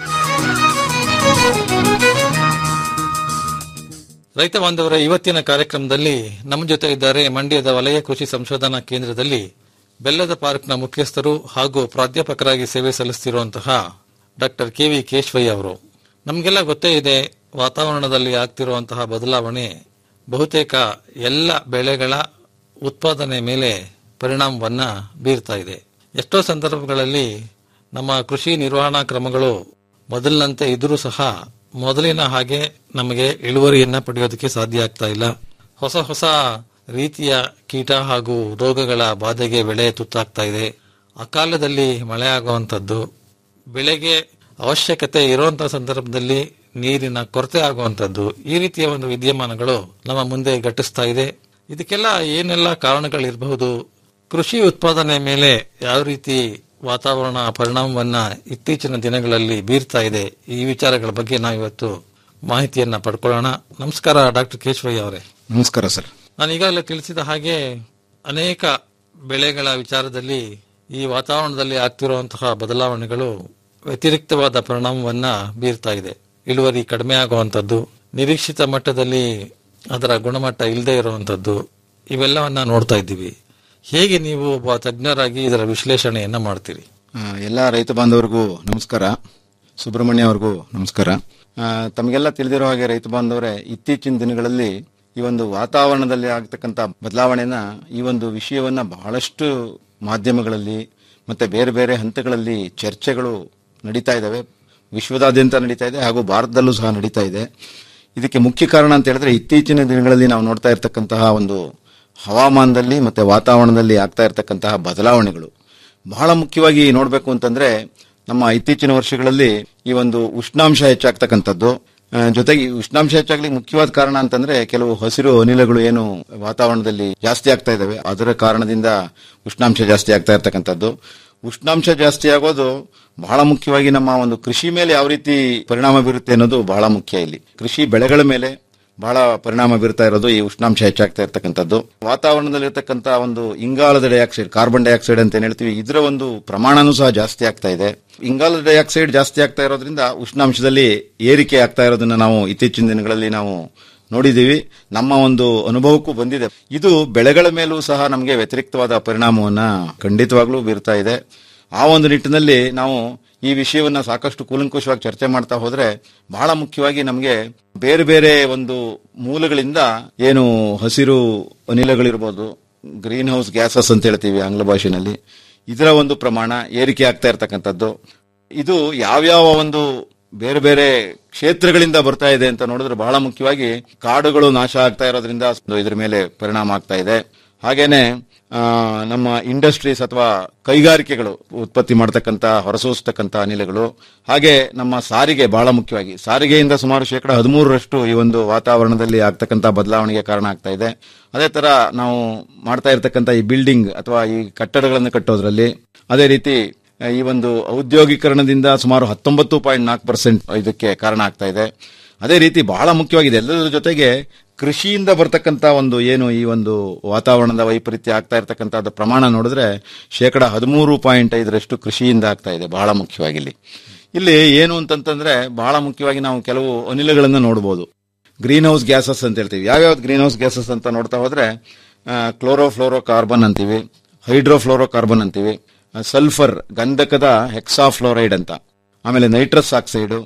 ರೈತ ಬಾಂಧವರ ಇವತ್ತಿನ ಕಾರ್ಯಕ್ರಮದಲ್ಲಿ ನಮ್ಮ ಜೊತೆ ಇದ್ದಾರೆ ಮಂಡ್ಯದ ವಲಯ ಕೃಷಿ ಸಂಶೋಧನಾ ಕೇಂದ್ರದಲ್ಲಿ ಬೆಲ್ಲದ ಪಾರ್ಕ್ನ ಮುಖ್ಯಸ್ಥರು ಹಾಗೂ ಪ್ರಾಧ್ಯಾಪಕರಾಗಿ ಸೇವೆ ಸಲ್ಲಿಸುತ್ತಿರುವಂತಹ ಡಾಕ್ಟರ್ ಕೆ ವಿ ಕೇಶವಯ್ಯ ಅವರು ನಮಗೆಲ್ಲ ಗೊತ್ತೇ ಇದೆ ವಾತಾವರಣದಲ್ಲಿ ಆಗ್ತಿರುವಂತಹ ಬದಲಾವಣೆ ಬಹುತೇಕ ಎಲ್ಲ ಬೆಳೆಗಳ ಉತ್ಪಾದನೆ ಮೇಲೆ ಪರಿಣಾಮವನ್ನ ಬೀರ್ತಾ ಇದೆ ಎಷ್ಟೋ ಸಂದರ್ಭಗಳಲ್ಲಿ ನಮ್ಮ ಕೃಷಿ ನಿರ್ವಹಣಾ ಕ್ರಮಗಳು ಮೊದಲಿನಂತೆ ಇದ್ರೂ ಸಹ ಮೊದಲಿನ ಹಾಗೆ ನಮಗೆ ಇಳುವರಿಯನ್ನ ಪಡೆಯೋದಕ್ಕೆ ಸಾಧ್ಯ ಆಗ್ತಾ ಇಲ್ಲ ಹೊಸ ಹೊಸ ರೀತಿಯ ಕೀಟ ಹಾಗೂ ರೋಗಗಳ ಬಾಧೆಗೆ ಬೆಳೆ ತುತ್ತಾಗ್ತಾ ಇದೆ ಅಕಾಲದಲ್ಲಿ ಮಳೆ ಆಗುವಂಥದ್ದು ಬೆಳೆಗೆ ಅವಶ್ಯಕತೆ ಇರುವಂತಹ ಸಂದರ್ಭದಲ್ಲಿ ನೀರಿನ ಕೊರತೆ ಆಗುವಂಥದ್ದು ಈ ರೀತಿಯ ಒಂದು ವಿದ್ಯಮಾನಗಳು ನಮ್ಮ ಮುಂದೆ ಘಟಿಸ್ತಾ ಇದೆ ಇದಕ್ಕೆಲ್ಲ ಏನೆಲ್ಲ ಕಾರಣಗಳಿರಬಹುದು ಕೃಷಿ ಉತ್ಪಾದನೆ ಮೇಲೆ ಯಾವ ರೀತಿ ವಾತಾವರಣ ಪರಿಣಾಮವನ್ನ ಇತ್ತೀಚಿನ ದಿನಗಳಲ್ಲಿ ಬೀರ್ತಾ ಇದೆ ಈ ವಿಚಾರಗಳ ಬಗ್ಗೆ ನಾವಿವತ್ತು ಮಾಹಿತಿಯನ್ನ ಪಡ್ಕೊಳ್ಳೋಣ ನಮಸ್ಕಾರ ಡಾಕ್ಟರ್ ಕೇಶವಯ್ಯ ಅವರೇ ನಮಸ್ಕಾರ ಸರ್ ನಾನು ಈಗಾಗಲೇ ತಿಳಿಸಿದ ಹಾಗೆ ಅನೇಕ ಬೆಳೆಗಳ ವಿಚಾರದಲ್ಲಿ ಈ ವಾತಾವರಣದಲ್ಲಿ ಆಗ್ತಿರುವಂತಹ ಬದಲಾವಣೆಗಳು ವ್ಯತಿರಿಕ್ತವಾದ ಪರಿಣಾಮವನ್ನ ಬೀರ್ತಾ ಇದೆ ಇಳುವರಿ ಕಡಿಮೆ ಆಗುವಂತದ್ದು ನಿರೀಕ್ಷಿತ ಮಟ್ಟದಲ್ಲಿ ಅದರ ಗುಣಮಟ್ಟ ಇಲ್ಲದೆ ಇರುವಂತದ್ದು ಇವೆಲ್ಲವನ್ನ ನೋಡ್ತಾ ಇದ್ದೀವಿ ಹೇಗೆ ನೀವು ಒಬ್ಬ ತಜ್ಞರಾಗಿ ಇದರ ವಿಶ್ಲೇಷಣೆಯನ್ನ ಮಾಡ್ತೀರಿ ಆ, ಎಲ್ಲ ರೈತ ಬಾಂಧವರಿಗೂ ನಮಸ್ಕಾರ ಸುಬ್ರಹ್ಮಣ್ಯ ಅವ್ರಿಗೂ ನಮಸ್ಕಾರ ಆ, ತಮಗೆಲ್ಲ ತಿಳಿದಿರೋ ಹಾಗೆ ರೈತ ಬಾಂಧವರೇ ಇತ್ತೀಚಿನ ದಿನಗಳಲ್ಲಿ ಈ ಒಂದು ವಾತಾವರಣದಲ್ಲಿ ಆಗ್ತಕ್ಕಂಥ ಬದಲಾವಣೆನ ಈ ಒಂದು ವಿಷಯವನ್ನ ಬಹಳಷ್ಟು ಮಾಧ್ಯಮಗಳಲ್ಲಿ ಮತ್ತೆ ಬೇರೆ ಬೇರೆ ಹಂತಗಳಲ್ಲಿ ಚರ್ಚೆಗಳು ನಡೀತಾ ಇದ್ದಾವೆ ವಿಶ್ವದಾದ್ಯಂತ ನಡೀತಾ ಇದೆ ಹಾಗೂ ಭಾರತದಲ್ಲೂ ಸಹ ನಡೀತಾ ಇದೆ ಇದಕ್ಕೆ ಮುಖ್ಯ ಕಾರಣ ಅಂತ ಹೇಳಿದ್ರೆ ಇತ್ತೀಚಿನ ದಿನಗಳಲ್ಲಿ ನಾವು ನೋಡ್ತಾ ಇರತಕ್ಕಂತಹ ಒಂದು ಹವಾಮಾನದಲ್ಲಿ ಮತ್ತೆ ವಾತಾವರಣದಲ್ಲಿ ಆಗ್ತಾ ಇರತಕ್ಕಂತಹ ಬದಲಾವಣೆಗಳು ಬಹಳ ಮುಖ್ಯವಾಗಿ ನೋಡಬೇಕು ಅಂತಂದ್ರೆ ನಮ್ಮ ಇತ್ತೀಚಿನ ವರ್ಷಗಳಲ್ಲಿ ಈ ಒಂದು ಉಷ್ಣಾಂಶ ಹೆಚ್ಚಾಗ್ತಕ್ಕಂಥದ್ದು ಆ, ಜೊತೆಗೆ ಈ ಉಷ್ಣಾಂಶ ಹೆಚ್ಚಾಗ್ಲಿಕ್ಕೆ ಮುಖ್ಯವಾದ ಕಾರಣ ಅಂತಂದ್ರೆ ಕೆಲವು ಹಸಿರು ಅನಿಲಗಳು ಏನು ವಾತಾವರಣದಲ್ಲಿ ಜಾಸ್ತಿ ಆಗ್ತಾ ಇದಾವೆ ಅದರ ಕಾರಣದಿಂದ ಉಷ್ಣಾಂಶ ಜಾಸ್ತಿ ಆಗ್ತಾ ಇರ್ತಕ್ಕಂಥದ್ದು ಉಷ್ಣಾಂಶ ಜಾಸ್ತಿ ಆಗೋದು ಬಹಳ ಮುಖ್ಯವಾಗಿ ನಮ್ಮ ಒಂದು ಕೃಷಿ ಮೇಲೆ ಯಾವ ರೀತಿ ಪರಿಣಾಮ ಬೀರುತ್ತೆ ಅನ್ನೋದು ಬಹಳ ಮುಖ್ಯ ಇಲ್ಲಿ ಕೃಷಿ ಬೆಳೆಗಳ ಮೇಲೆ ಬಹಳ ಪರಿಣಾಮ ಬೀರ್ತಾ ಇರೋದು ಈ ಉಷ್ಣಾಂಶ ಹೆಚ್ಚಾಗ್ತಾ ಇರ್ತಕ್ಕಂಥದ್ದು ವಾತಾವರಣದಲ್ಲಿ ಇರ್ತಕ್ಕಂಥ ಒಂದು ಇಂಗಾಲದ ಡೈಆಕ್ಸೈಡ್ ಕಾರ್ಬನ್ ಡೈಆಕ್ಸೈಡ್ ಅಂತ ಏನ್ ಹೇಳ್ತೀವಿ ಇದರ ಒಂದು ಪ್ರಮಾಣನೂ ಸಹ ಜಾಸ್ತಿ ಆಗ್ತಾ ಇದೆ ಇಂಗಾಲದ ಡೈಆಕ್ಸೈಡ್ ಜಾಸ್ತಿ ಆಗ್ತಾ ಇರೋದ್ರಿಂದ ಉಷ್ಣಾಂಶದಲ್ಲಿ ಏರಿಕೆ ಆಗ್ತಾ ಇರೋದನ್ನ ನಾವು ಇತ್ತೀಚಿನ ದಿನಗಳಲ್ಲಿ ನಾವು ನೋಡಿದೀವಿ ನಮ್ಮ ಒಂದು ಅನುಭವಕ್ಕೂ ಬಂದಿದೆ ಇದು ಬೆಳೆಗಳ ಮೇಲೂ ಸಹ ನಮಗೆ ವ್ಯತಿರಿಕ್ತವಾದ ಪರಿಣಾಮವನ್ನ ಖಂಡಿತವಾಗ್ಲೂ ಬೀರ್ತಾ ಇದೆ ಆ ಒಂದು ನಿಟ್ಟಿನಲ್ಲಿ ನಾವು ಈ ವಿಷಯವನ್ನ ಸಾಕಷ್ಟು ಕೂಲಂಕುಷವಾಗಿ ಚರ್ಚೆ ಮಾಡ್ತಾ ಹೋದ್ರೆ ಬಹಳ ಮುಖ್ಯವಾಗಿ ನಮಗೆ ಬೇರೆ ಬೇರೆ ಒಂದು ಮೂಲಗಳಿಂದ ಏನು ಹಸಿರು ಅನಿಲಗಳಿರ್ಬೋದು ಗ್ರೀನ್ ಹೌಸ್ ಗ್ಯಾಸಸ್ ಅಂತ ಹೇಳ್ತೀವಿ ಆಂಗ್ಲ ಭಾಷೆನಲ್ಲಿ ಇದರ ಒಂದು ಪ್ರಮಾಣ ಏರಿಕೆ ಆಗ್ತಾ ಇರ್ತಕ್ಕಂಥದ್ದು ಇದು ಯಾವ್ಯಾವ ಒಂದು ಬೇರೆ ಬೇರೆ ಕ್ಷೇತ್ರಗಳಿಂದ ಬರ್ತಾ ಇದೆ ಅಂತ ನೋಡಿದ್ರೆ ಬಹಳ ಮುಖ್ಯವಾಗಿ ಕಾಡುಗಳು ನಾಶ ಆಗ್ತಾ ಇರೋದ್ರಿಂದ ಇದ್ರ ಮೇಲೆ ಪರಿಣಾಮ ಆಗ್ತಾ ಇದೆ ಹಾಗೇನೆ ಆ, ನಮ್ಮ ಇಂಡಸ್ಟ್ರೀಸ್ ಅಥವಾ ಕೈಗಾರಿಕೆಗಳು ಉತ್ಪತ್ತಿ ಮಾಡತಕ್ಕಂತ ಹೊರಸೂಸ್ತಕ್ಕಂತ ಅನಿಲಗಳು ಹಾಗೆ ನಮ್ಮ ಸಾರಿಗೆ ಬಹಳ ಮುಖ್ಯವಾಗಿ ಸಾರಿಗೆಯಿಂದ ಸುಮಾರು ಶೇಕಡ ಹದಿಮೂರರಷ್ಟು ಈ ಒಂದು ವಾತಾವರಣದಲ್ಲಿ ಆಗ್ತಕ್ಕಂತ ಬದಲಾವಣೆಗೆ ಕಾರಣ ಆಗ್ತಾ ಇದೆ ಅದೇ ತರ ನಾವು ಮಾಡ್ತಾ ಇರತಕ್ಕಂತ ಈ ಬಿಲ್ಡಿಂಗ್ ಅಥವಾ ಈ ಕಟ್ಟಡಗಳನ್ನು ಕಟ್ಟೋದ್ರಲ್ಲಿ ಅದೇ ರೀತಿ ಆ, ಈ ಒಂದು ಔದ್ಯೋಗೀಕರಣದಿಂದ ಸುಮಾರು ಹತ್ತೊಂಬತ್ತು ಪಾಯಿಂಟ್ ನಾಲ್ಕು ಪರ್ಸೆಂಟ್ ಇದಕ್ಕೆ ಕಾರಣ ಆಗ್ತಾ ಇದೆ ಅದೇ ರೀತಿ ಬಹಳ ಮುಖ್ಯವಾಗಿದೆ ಎಲ್ಲದರ ಜೊತೆಗೆ ಕೃಷಿಯಿಂದ ಬರ್ತಕ್ಕಂತ ಒಂದು ಏನು ಈ ಒಂದು ವಾತಾವರಣದ ವೈಪರೀತ್ಯ ಆಗ್ತಾ ಇರತಕ್ಕಂತ ಪ್ರಮಾಣ ನೋಡಿದ್ರೆ ಶೇಕಡ ಹದಿಮೂರು ಪಾಯಿಂಟ್ ಐದರಷ್ಟು ಕೃಷಿಯಿಂದ ಆಗ್ತಾ ಇದೆ ಬಹಳ ಮುಖ್ಯವಾಗಿ ಇಲ್ಲಿ ಇಲ್ಲಿ ಏನು ಅಂತಂತಂದ್ರೆ ಬಹಳ ಮುಖ್ಯವಾಗಿ ನಾವು ಕೆಲವು ಅನಿಲಗಳನ್ನು ನೋಡಬಹುದು ಗ್ರೀನ್ ಹೌಸ್ ಗ್ಯಾಸಸ್ ಅಂತ ಹೇಳ್ತೀವಿ ಯಾವ್ಯಾವ್ದು ಗ್ರೀನ್ ಹೌಸ್ ಗ್ಯಾಸಸ್ ಅಂತ ನೋಡ್ತಾ ಹೋದ್ರೆ ಕ್ಲೋರೋಫ್ಲೋರೋ ಕಾರ್ಬನ್ ಅಂತೀವಿ ಹೈಡ್ರೋಫ್ಲೋರೋ ಕಾರ್ಬನ್ ಅಂತೀವಿ ಸಲ್ಫರ್ ಗಂಧಕದ ಹೆಕ್ಸಾಫ್ಲೋರೈಡ್ ಅಂತ ಆಮೇಲೆ ನೈಟ್ರಸ್ ಆಕ್ಸೈಡ್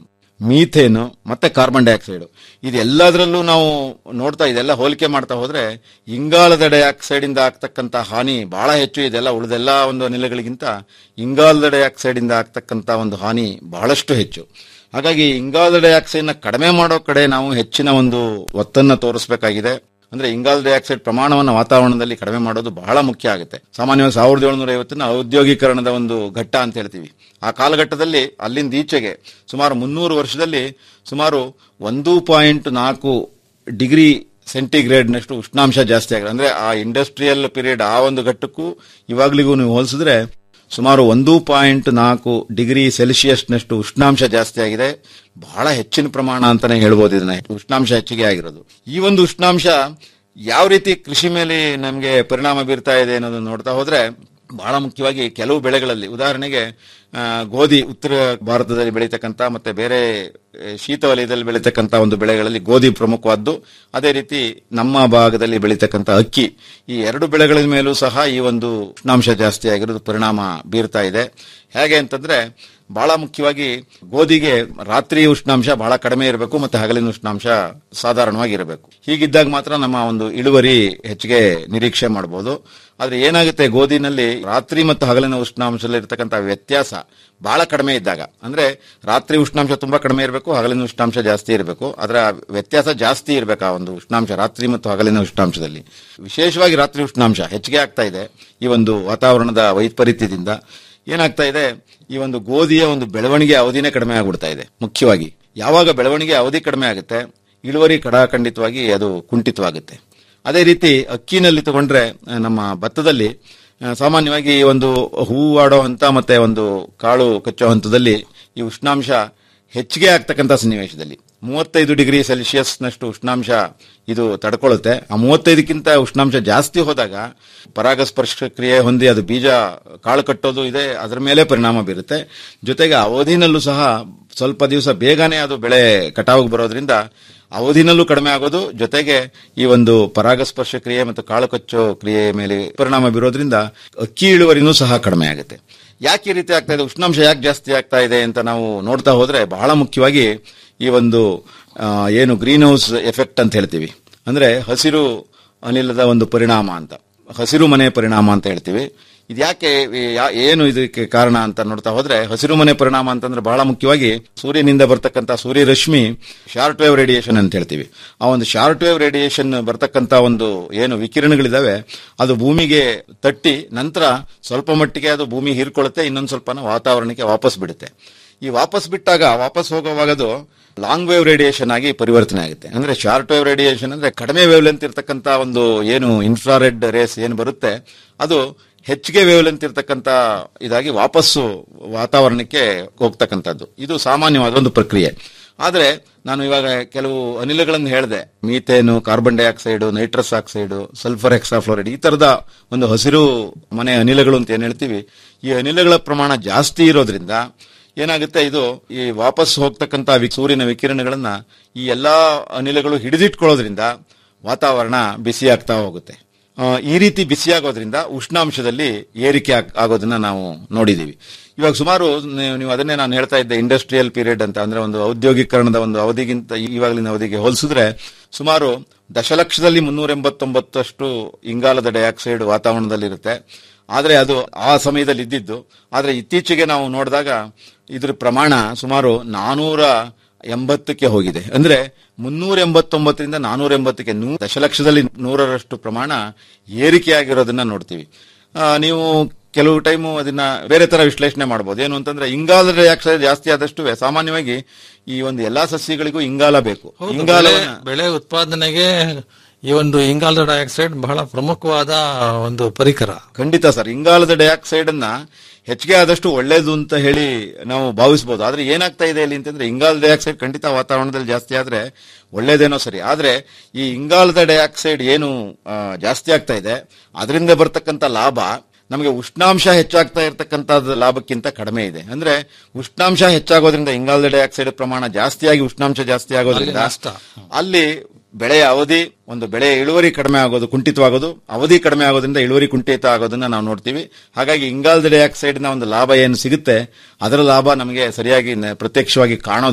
ಮೀಥೇನು ಮತ್ತೆ ಕಾರ್ಬನ್ ಡೈಆಕ್ಸೈಡ್ ಇದೆಲ್ಲದರಲ್ಲೂ ನಾವು ನೋಡ್ತಾ ಇದೆಲ್ಲ ಹೋಲಿಕೆ ಮಾಡ್ತಾ ಹೋದ್ರೆ ಇಂಗಾಲದ ಡೈಆಕ್ಸೈಡ್ ಇಂದ ಆಗ್ತಕ್ಕಂತ ಹಾನಿ ಬಹಳ ಹೆಚ್ಚು ಇದೆಲ್ಲ ಉಳಿದೆಲ್ಲ ಒಂದು ಅನಿಲಗಳಿಗಿಂತ ಇಂಗಾಲದ ಡೈಆಕ್ಸೈಡ್ ಇಂದ ಆಗ್ತಕ್ಕಂತ ಒಂದು ಹಾನಿ ಬಹಳಷ್ಟು ಹೆಚ್ಚು ಹಾಗಾಗಿ ಇಂಗಾಲದ ಡೈಆಕ್ಸೈಡ್ ನ ಕಡಿಮೆ ಮಾಡೋ ಕಡೆ ನಾವು ಹೆಚ್ಚಿನ ಒಂದು ಒತ್ತನ್ನ ತೋರಿಸಬೇಕಾಗಿದೆ ಅಂದ್ರೆ ಇಂಗಾಲ ಡೈಆಕ್ಸೈಡ್ ಪ್ರಮಾಣವನ್ನು ವಾತಾವರಣದಲ್ಲಿ ಕಡಿಮೆ ಮಾಡೋದು ಬಹಳ ಮುಖ್ಯ ಆಗುತ್ತೆ ಸಾಮಾನ್ಯವಾಗಿ ಸಾವಿರದ ಏಳುನೂರ ಐವತ್ತನ ಔದ್ಯೋಗೀಕರಣದ ಒಂದು ಘಟ್ಟ ಅಂತ ಹೇಳ್ತೀವಿ ಆ ಕಾಲಘಟ್ಟದಲ್ಲಿ ಅಲ್ಲಿಂದ ಈಚೆಗೆ ಸುಮಾರು ಮುನ್ನೂರು ವರ್ಷದಲ್ಲಿ ಸುಮಾರು ಒಂದು ಪಾಯಿಂಟ್ ನಾಲ್ಕು ಡಿಗ್ರಿ ಸೆಂಟಿಗ್ರೇಡ್ನಷ್ಟು ಉಷ್ಣಾಂಶ ಜಾಸ್ತಿ ಆಗಿದೆ ಅಂದ್ರೆ ಆ ಇಂಡಸ್ಟ್ರಿಯಲ್ ಪೀರಿಯಡ್ ಆ ಒಂದು ಘಟ್ಟಕ್ಕೂ ಇವಾಗ್ಲಿಗೂ ನೀವು ಹೋಲಿಸಿದ್ರೆ ಸುಮಾರು ಒಂದು ಪಾಯಿಂಟ್ ನಾಲ್ಕು ಡಿಗ್ರಿ ಸೆಲ್ಸಿಯಸ್ನಷ್ಟು ಉಷ್ಣಾಂಶ ಜಾಸ್ತಿ ಆಗಿದೆ ಬಹಳ ಹೆಚ್ಚಿನ ಪ್ರಮಾಣ ಅಂತಾನೆ ಹೇಳ್ಬೋದು ಇದನ್ನ ಉಷ್ಣಾಂಶ ಹೆಚ್ಚಿಗೆ ಆಗಿರೋದು ಈ ಒಂದು ಉಷ್ಣಾಂಶ ಯಾವ ರೀತಿ ಕೃಷಿ ಮೇಲೆ ನಮಗೆ ಪರಿಣಾಮ ಬೀರ್ತಾ ಇದೆ ಅನ್ನೋದನ್ನ ನೋಡ್ತಾ ಹೋದ್ರೆ ಬಹಳ ಮುಖ್ಯವಾಗಿ ಕೆಲವು ಬೆಳೆಗಳಲ್ಲಿ ಉದಾಹರಣೆಗೆ ಆ, ಗೋಧಿ ಉತ್ತರ ಭಾರತದಲ್ಲಿ ಬೆಳೀತಕ್ಕಂಥ ಮತ್ತೆ ಬೇರೆ ಆ, ಶೀತ ವಲಯದಲ್ಲಿ ಬೆಳೀತಕ್ಕಂಥ ಒಂದು ಬೆಳೆಗಳಲ್ಲಿ ಗೋಧಿ ಪ್ರಮುಖವಾದ್ದು ಅದೇ ರೀತಿ ನಮ್ಮ ಭಾಗದಲ್ಲಿ ಬೆಳೀತಕ್ಕಂಥ ಅಕ್ಕಿ ಈ ಎರಡು ಬೆಳೆಗಳ ಮೇಲೂ ಸಹ ಈ ಒಂದು ಉಷ್ಣಾಂಶ ಜಾಸ್ತಿ ಆಗಿರೋದು ಪರಿಣಾಮ ಬೀರ್ತಾ ಇದೆ ಹೇಗೆ ಅಂತಂದ್ರೆ ಬಹಳ ಮುಖ್ಯವಾಗಿ ಗೋಧಿಗೆ ರಾತ್ರಿ ಉಷ್ಣಾಂಶ ಬಹಳ ಕಡಿಮೆ ಇರಬೇಕು ಮತ್ತೆ ಹಗಲಿನ ಉಷ್ಣಾಂಶ ಸಾಧಾರಣವಾಗಿ ಇರಬೇಕು ಹೀಗಿದ್ದಾಗ ಮಾತ್ರ ನಮ್ಮ ಒಂದು ಇಳುವರಿ ಹೆಚ್ಚಿಗೆ ನಿರೀಕ್ಷೆ ಮಾಡಬಹುದು ಆದ್ರೆ ಏನಾಗುತ್ತೆ ಗೋಧಿನಲ್ಲಿ ರಾತ್ರಿ ಮತ್ತು ಹಗಲಿನ ಉಷ್ಣಾಂಶದಲ್ಲಿ ಇರತಕ್ಕಂಥ ವ್ಯತ್ಯಾಸ ಬಹಳ ಕಡಿಮೆ ಇದ್ದಾಗ ಅಂದ್ರೆ ರಾತ್ರಿ ಉಷ್ಣಾಂಶ ತುಂಬಾ ಕಡಿಮೆ ಇರಬೇಕು ಹಗಲಿನ ಉಷ್ಣಾಂಶ ಜಾಸ್ತಿ ಇರಬೇಕು ಅದರ ವ್ಯತ್ಯಾಸ ಜಾಸ್ತಿ ಇರಬೇಕು ಆ ಒಂದು ಉಷ್ಣಾಂಶ ರಾತ್ರಿ ಮತ್ತು ಹಗಲಿನ ಉಷ್ಣಾಂಶದಲ್ಲಿ ವಿಶೇಷವಾಗಿ ರಾತ್ರಿ ಉಷ್ಣಾಂಶ ಹೆಚ್ಚಿಗೆ ಆಗ್ತಾ ಇದೆ ಈ ಒಂದು ವಾತಾವರಣದ ವೈಪರೀತ್ಯದಿಂದ ಏನಾಗ್ತಾ ಇದೆ ಈ ಒಂದು ಗೋಧಿಯ ಒಂದು ಬೆಳವಣಿಗೆ ಅವಧಿನೇ ಕಡಿಮೆ ಆಗ್ಬಿಡ್ತಾ ಇದೆ ಮುಖ್ಯವಾಗಿ ಯಾವಾಗ ಬೆಳವಣಿಗೆ ಅವಧಿ ಕಡಿಮೆ ಆಗುತ್ತೆ ಇಳುವರಿ ಕಡಾಖಂಡಿತವಾಗಿ ಅದು ಕುಂಠಿತವಾಗುತ್ತೆ ಅದೇ ರೀತಿ ಅಕ್ಕಿನಲ್ಲಿ ತಗೊಂಡ್ರೆ ಆ, ನಮ್ಮ ಭತ್ತದಲ್ಲಿ ಆ, ಸಾಮಾನ್ಯವಾಗಿ ಈ ಒಂದು ಹೂವಾಡೋ ಹಂತ ಮತ್ತೆ ಒಂದು ಕಾಳು ಕಚ್ಚೋ ಹಂತದಲ್ಲಿ ಈ ಉಷ್ಣಾಂಶ ಹೆಚ್ಚಿಗೆ ಆಗ್ತಕ್ಕಂಥ ಸನ್ನಿವೇಶದಲ್ಲಿ ಮೂವತ್ತೈದು ಡಿಗ್ರಿ ಸೆಲ್ಸಿಯಸ್ನಷ್ಟು ಉಷ್ಣಾಂಶ ಇದು ತಡ್ಕೊಳ್ಳುತ್ತೆ ಆ ಮೂವತ್ತೈದಕ್ಕಿಂತ ಉಷ್ಣಾಂಶ ಜಾಸ್ತಿ ಹೋದಾಗ ಪರಾಗಸ್ಪರ್ಶ ಕ್ರಿಯೆ ಹೊಂದಿ ಅದು ಬೀಜ ಕಾಳು ಕಟ್ಟೋದು ಇದೆ ಅದರ ಮೇಲೆ ಪರಿಣಾಮ ಬೀರುತ್ತೆ ಜೊತೆಗೆ ಅವಧಿನಲ್ಲೂ ಸಹ ಸ್ವಲ್ಪ ದಿವಸ ಬೇಗನೆ ಅದು ಬೆಳೆ ಕಟಾವಿಗೆ ಬರೋದ್ರಿಂದ ಅವಧಿನಲ್ಲೂ ಕಡಿಮೆ ಆಗೋದು ಜೊತೆಗೆ ಈ ಒಂದು ಪರಾಗಸ್ಪರ್ಶ ಕ್ರಿಯೆ ಮತ್ತು ಕಾಳು ಕಚ್ಚೋ ಕ್ರಿಯೆ ಮೇಲೆ ಪರಿಣಾಮ ಬೀರೋದ್ರಿಂದ ಅಕ್ಕಿ ಇಳುವರಿನೂ ಸಹ ಕಡಿಮೆ ಆಗುತ್ತೆ ಯಾಕೆ ಈ ರೀತಿ ಆಗ್ತಾ ಇದೆ ಉಷ್ಣಾಂಶ ಯಾಕೆ ಜಾಸ್ತಿ ಆಗ್ತಾ ಇದೆ ಅಂತ ನಾವು ನೋಡ್ತಾ ಹೋದ್ರೆ ಬಹಳ ಮುಖ್ಯವಾಗಿ ಈ ಒಂದು ಆ, ಏನು ಗ್ರೀನ್ ಹೌಸ್ ಎಫೆಕ್ಟ್ ಅಂತ ಹೇಳ್ತೀವಿ ಅಂದ್ರೆ ಹಸಿರು ಅನಿಲದ ಒಂದು ಪರಿಣಾಮ ಅಂತ ಹಸಿರು ಮನೆ ಪರಿಣಾಮ ಅಂತ ಹೇಳ್ತೀವಿ ಇದ್ಯಾಕೆ ಯಾ- ಏನು ಇದಕ್ಕೆ ಕಾರಣ ಅಂತ ನೋಡ್ತಾ ಹೋದ್ರೆ ಹಸಿರು ಮನೆ ಪರಿಣಾಮ ಅಂತಂದ್ರೆ ಬಹಳ ಮುಖ್ಯವಾಗಿ ಸೂರ್ಯನಿಂದ ಬರ್ತಕ್ಕಂಥ ಸೂರ್ಯರಶ್ಮಿ ಶಾರ್ಟ್ ವೇವ್ ರೇಡಿಯೇಷನ್ ಅಂತ ಹೇಳ್ತೀವಿ ಆ ಒಂದು ಶಾರ್ಟ್ ವೇವ್ ರೇಡಿಯೇಷನ್ ಬರ್ತಕ್ಕಂಥ ಒಂದು ಏನು ವಿಕಿರಣಗಳಿದಾವೆ ಅದು ಭೂಮಿಗೆ ತಟ್ಟಿ ನಂತರ ಸ್ವಲ್ಪ ಮಟ್ಟಿಗೆ ಅದು ಭೂಮಿ ಹೀರ್ಕೊಳ್ಳುತ್ತೆ ಇನ್ನೊಂದು ಸ್ವಲ್ಪನ ವಾತಾವರಣಕ್ಕೆ ವಾಪಸ್ ಬಿಡುತ್ತೆ ಈ ವಾಪಸ್ ಬಿಟ್ಟಾಗ ವಾಪಸ್ ಹೋಗುವಾಗ ಅದು ಲಾಂಗ್ ವೇವ್ ರೇಡಿಯೇಷನ್ ಆಗಿ ಪರಿವರ್ತನೆ ಆಗುತ್ತೆ ಅಂದ್ರೆ ಶಾರ್ಟ್ ವೇವ್ ರೇಡಿಯೇಷನ್ ಅಂದ್ರೆ ಕಡಿಮೆ ವೇವ್ ಲೆಂತ್ ಇರ್ತಕ್ಕಂಥ ಒಂದು ಏನು ಇನ್ಫ್ರಾರೆಡ್ ರೇಸ್ ಏನು ಬರುತ್ತೆ ಅದು ಹೆಚ್ಚಿಗೆ ವೇವ್ ಲೆಂತ್ ಇರ್ತಕ್ಕಂಥ ಇದಾಗಿ ವಾಪಸ್ಸು ವಾತಾವರಣಕ್ಕೆ ಹೋಗ್ತಕ್ಕಂಥದ್ದು ಇದು ಸಾಮಾನ್ಯವಾದ ಒಂದು ಪ್ರಕ್ರಿಯೆ ಆದ್ರೆ ನಾನು ಇವಾಗ ಕೆಲವು ಅನಿಲಗಳನ್ನು ಹೇಳಿದೆ methane carbon dioxide nitrous oxide sulphur hexafluoride ಈ ತರದ ಒಂದು ಹಸಿರು ಮನೆ ಅನಿಲಗಳು ಅಂತ ಏನ್ ಹೇಳ್ತೀವಿ ಈ ಅನಿಲಗಳ ಪ್ರಮಾಣ ಜಾಸ್ತಿ ಇರೋದ್ರಿಂದ ಏನಾಗುತ್ತೆ ಇದು ಈ ವಾಪಸ್ ಹೋಗ್ತಕ್ಕಂತ ವಿ- ಸೂರ್ಯನ ವಿಕಿರಣಗಳನ್ನ ಈ ಎಲ್ಲಾ ಅನಿಲಗಳು ಹಿಡಿದಿಟ್ಕೊಳ್ಳೋದ್ರಿಂದ ವಾತಾವರಣ ಬಿಸಿ ಆಗ್ತಾ ಹೋಗುತ್ತೆ ಆ, ಈ ರೀತಿ ಬಿಸಿಯಾಗೋದ್ರಿಂದ ಉಷ್ಣಾಂಶದಲ್ಲಿ ಏರಿಕೆ ಆಗ್- ಆಗೋದನ್ನ ನಾವು ನೋಡಿದೀವಿ ಇವಾಗ ಸುಮಾರು ನೀವು ನೀವು ಅದನ್ನೇ ನಾನು ಹೇಳ್ತಾ ಇದ್ದೆ ಇಂಡಸ್ಟ್ರಿಯಲ್ ಪೀರಿಯಡ್ ಅಂತ ಅಂದ್ರೆ ಒಂದು ಔದ್ಯೋಗೀಕರಣದ ಒಂದು ಅವಧಿಗಿಂತ ಇವಾಗಲಿನ ಅವಧಿಗೆ ಹೋಲಿಸಿದ್ರೆ ಸುಮಾರು ದಶಲಕ್ಷದಲ್ಲಿ ಮುನ್ನೂರ ಎಂಬತ್ತೊಂಬತ್ತಷ್ಟು ಇಂಗಾಲದ ಡೈಆಕ್ಸೈಡ್ ವಾತಾವರಣದಲ್ಲಿರುತ್ತೆ ಆದ್ರೆ ಅದು ಆ ಸಮಯದಲ್ಲಿ ಇದ್ದಿದ್ದು ಆದ್ರೆ ಇತ್ತೀಚೆಗೆ ನಾವು ನೋಡಿದಾಗ ಇದ್ರ ಪ್ರಮಾಣ ಸುಮಾರು ನಾನೂರ ಎಂಬತ್ತಕ್ಕೆ ಹೋಗಿದೆ ಅಂದ್ರೆ ಮುನ್ನೂರ ಎಂಬತ್ತೊಂಬತ್ತರಿಂದ ನಾನೂರ ಎಂಬತ್ತಕ್ಕೆ ನೂ ದಶಲಕ್ಷದಲ್ಲಿ ನೂರರಷ್ಟು ಪ್ರಮಾಣ ಏರಿಕೆಯಾಗಿರೋದನ್ನ ನೋಡ್ತೀವಿ ಆ, ನೀವು ಕೆಲವು ಟೈಮು ಅದನ್ನ ಬೇರೆ ತರ ವಿಶ್ಲೇಷಣೆ ಮಾಡಬಹುದು ಏನು ಅಂತಂದ್ರೆ ಇಂಗಾಲ ಡೈಆಕ್ಸೈಡ್ ಜಾಸ್ತಿ ಆದಷ್ಟು ಸಾಮಾನ್ಯವಾಗಿ ಈ ಒಂದು ಎಲ್ಲಾ ಸಸ್ಯಗಳಿಗೂ ಇಂಗಾಲ ಬೇಕು ಹೌದು, ಇಂಗಾಲ ಬೆಳೆ- ಬೆಳೆ ಉತ್ಪಾದನೆಗೆ ಈ ಒಂದು ಇಂಗಾಲದ ಡೈಆಕ್ಸೈಡ್ ಬಹಳ ಪ್ರಮುಖವಾದ ಒಂದು ಪರಿಕರ ಖಂಡಿತ ಸರ್ ಇಂಗಾಲದ ಡೈಆಕ್ಸೈಡ್ ಅನ್ನ ಹೆಚ್ಚಿಗೆ ಆದಷ್ಟು ಒಳ್ಳೇದು ಅಂತ ಹೇಳಿ ನಾವು ಭಾವಿಸಬಹುದು ಆದ್ರೆ ಏನಾಗ್ತಾ ಇದೆ ಇಲ್ಲಿ ಅಂತಂದ್ರೆ ಇಂಗಾಲದ ಡೈಆಕ್ಸೈಡ್ ಖಂಡಿತ ವಾತಾವರಣದಲ್ಲಿ ಜಾಸ್ತಿ ಆದ್ರೆ ಒಳ್ಳೇದೇನೋ ಸರಿ ಆದ್ರೆ ಈ ಇಂಗಾಲದ ಡೈಆಕ್ಸೈಡ್ ಏನು ಆ, ಜಾಸ್ತಿ ಆಗ್ತಾ ಇದೆ ಅದರಿಂದ ಬರ್ತಕ್ಕಂಥ ಲಾಭ ನಮಗೆ ಉಷ್ಣಾಂಶ ಹೆಚ್ಚಾಗ್ತಾ ಇರತಕ್ಕಂತ ಲಾಭಕ್ಕಿಂತ ಕಡಿಮೆ ಇದೆ ಅಂದ್ರೆ ಉಷ್ಣಾಂಶ ಹೆಚ್ಚಾಗೋದ್ರಿಂದ ಇಂಗಾಲದ ಡೈಆಕ್ಸೈಡ್ ಪ್ರಮಾಣ ಜಾಸ್ತಿಯಾಗಿ ಉಷ್ಣಾಂಶ ಜಾಸ್ತಿ ಆಗೋದ್ರಿಂದ ಅಲ್ಲಿ ನಷ್ಟ. ಅಲ್ಲಿ ಬೆಳೆಯ ಅವಧಿ ಒಂದು ಬೆಳೆಯ ಇಳುವರಿ ಕಡಿಮೆ ಆಗೋದು ಕುಂಠಿತವಾಗೋದು ಅವಧಿ ಕಡಿಮೆ ಆಗೋದ್ರಿಂದ ಇಳುವರಿ ಕುಂಠಿತ ಆಗೋದನ್ನ ನಾವು ನೋಡ್ತೀವಿ ಹಾಗಾಗಿ ಇಂಗಾಲದ ಡೈಆಕ್ಸೈಡ್ ನ ಒಂದು ಲಾಭ ಏನು ಸಿಗುತ್ತೆ ಅದರ ಲಾಭ ನಮಗೆ ಸರಿಯಾಗಿ ನ- ಪ್ರತ್ಯಕ್ಷವಾಗಿ ಕಾಣೋದಿಲ್ಲ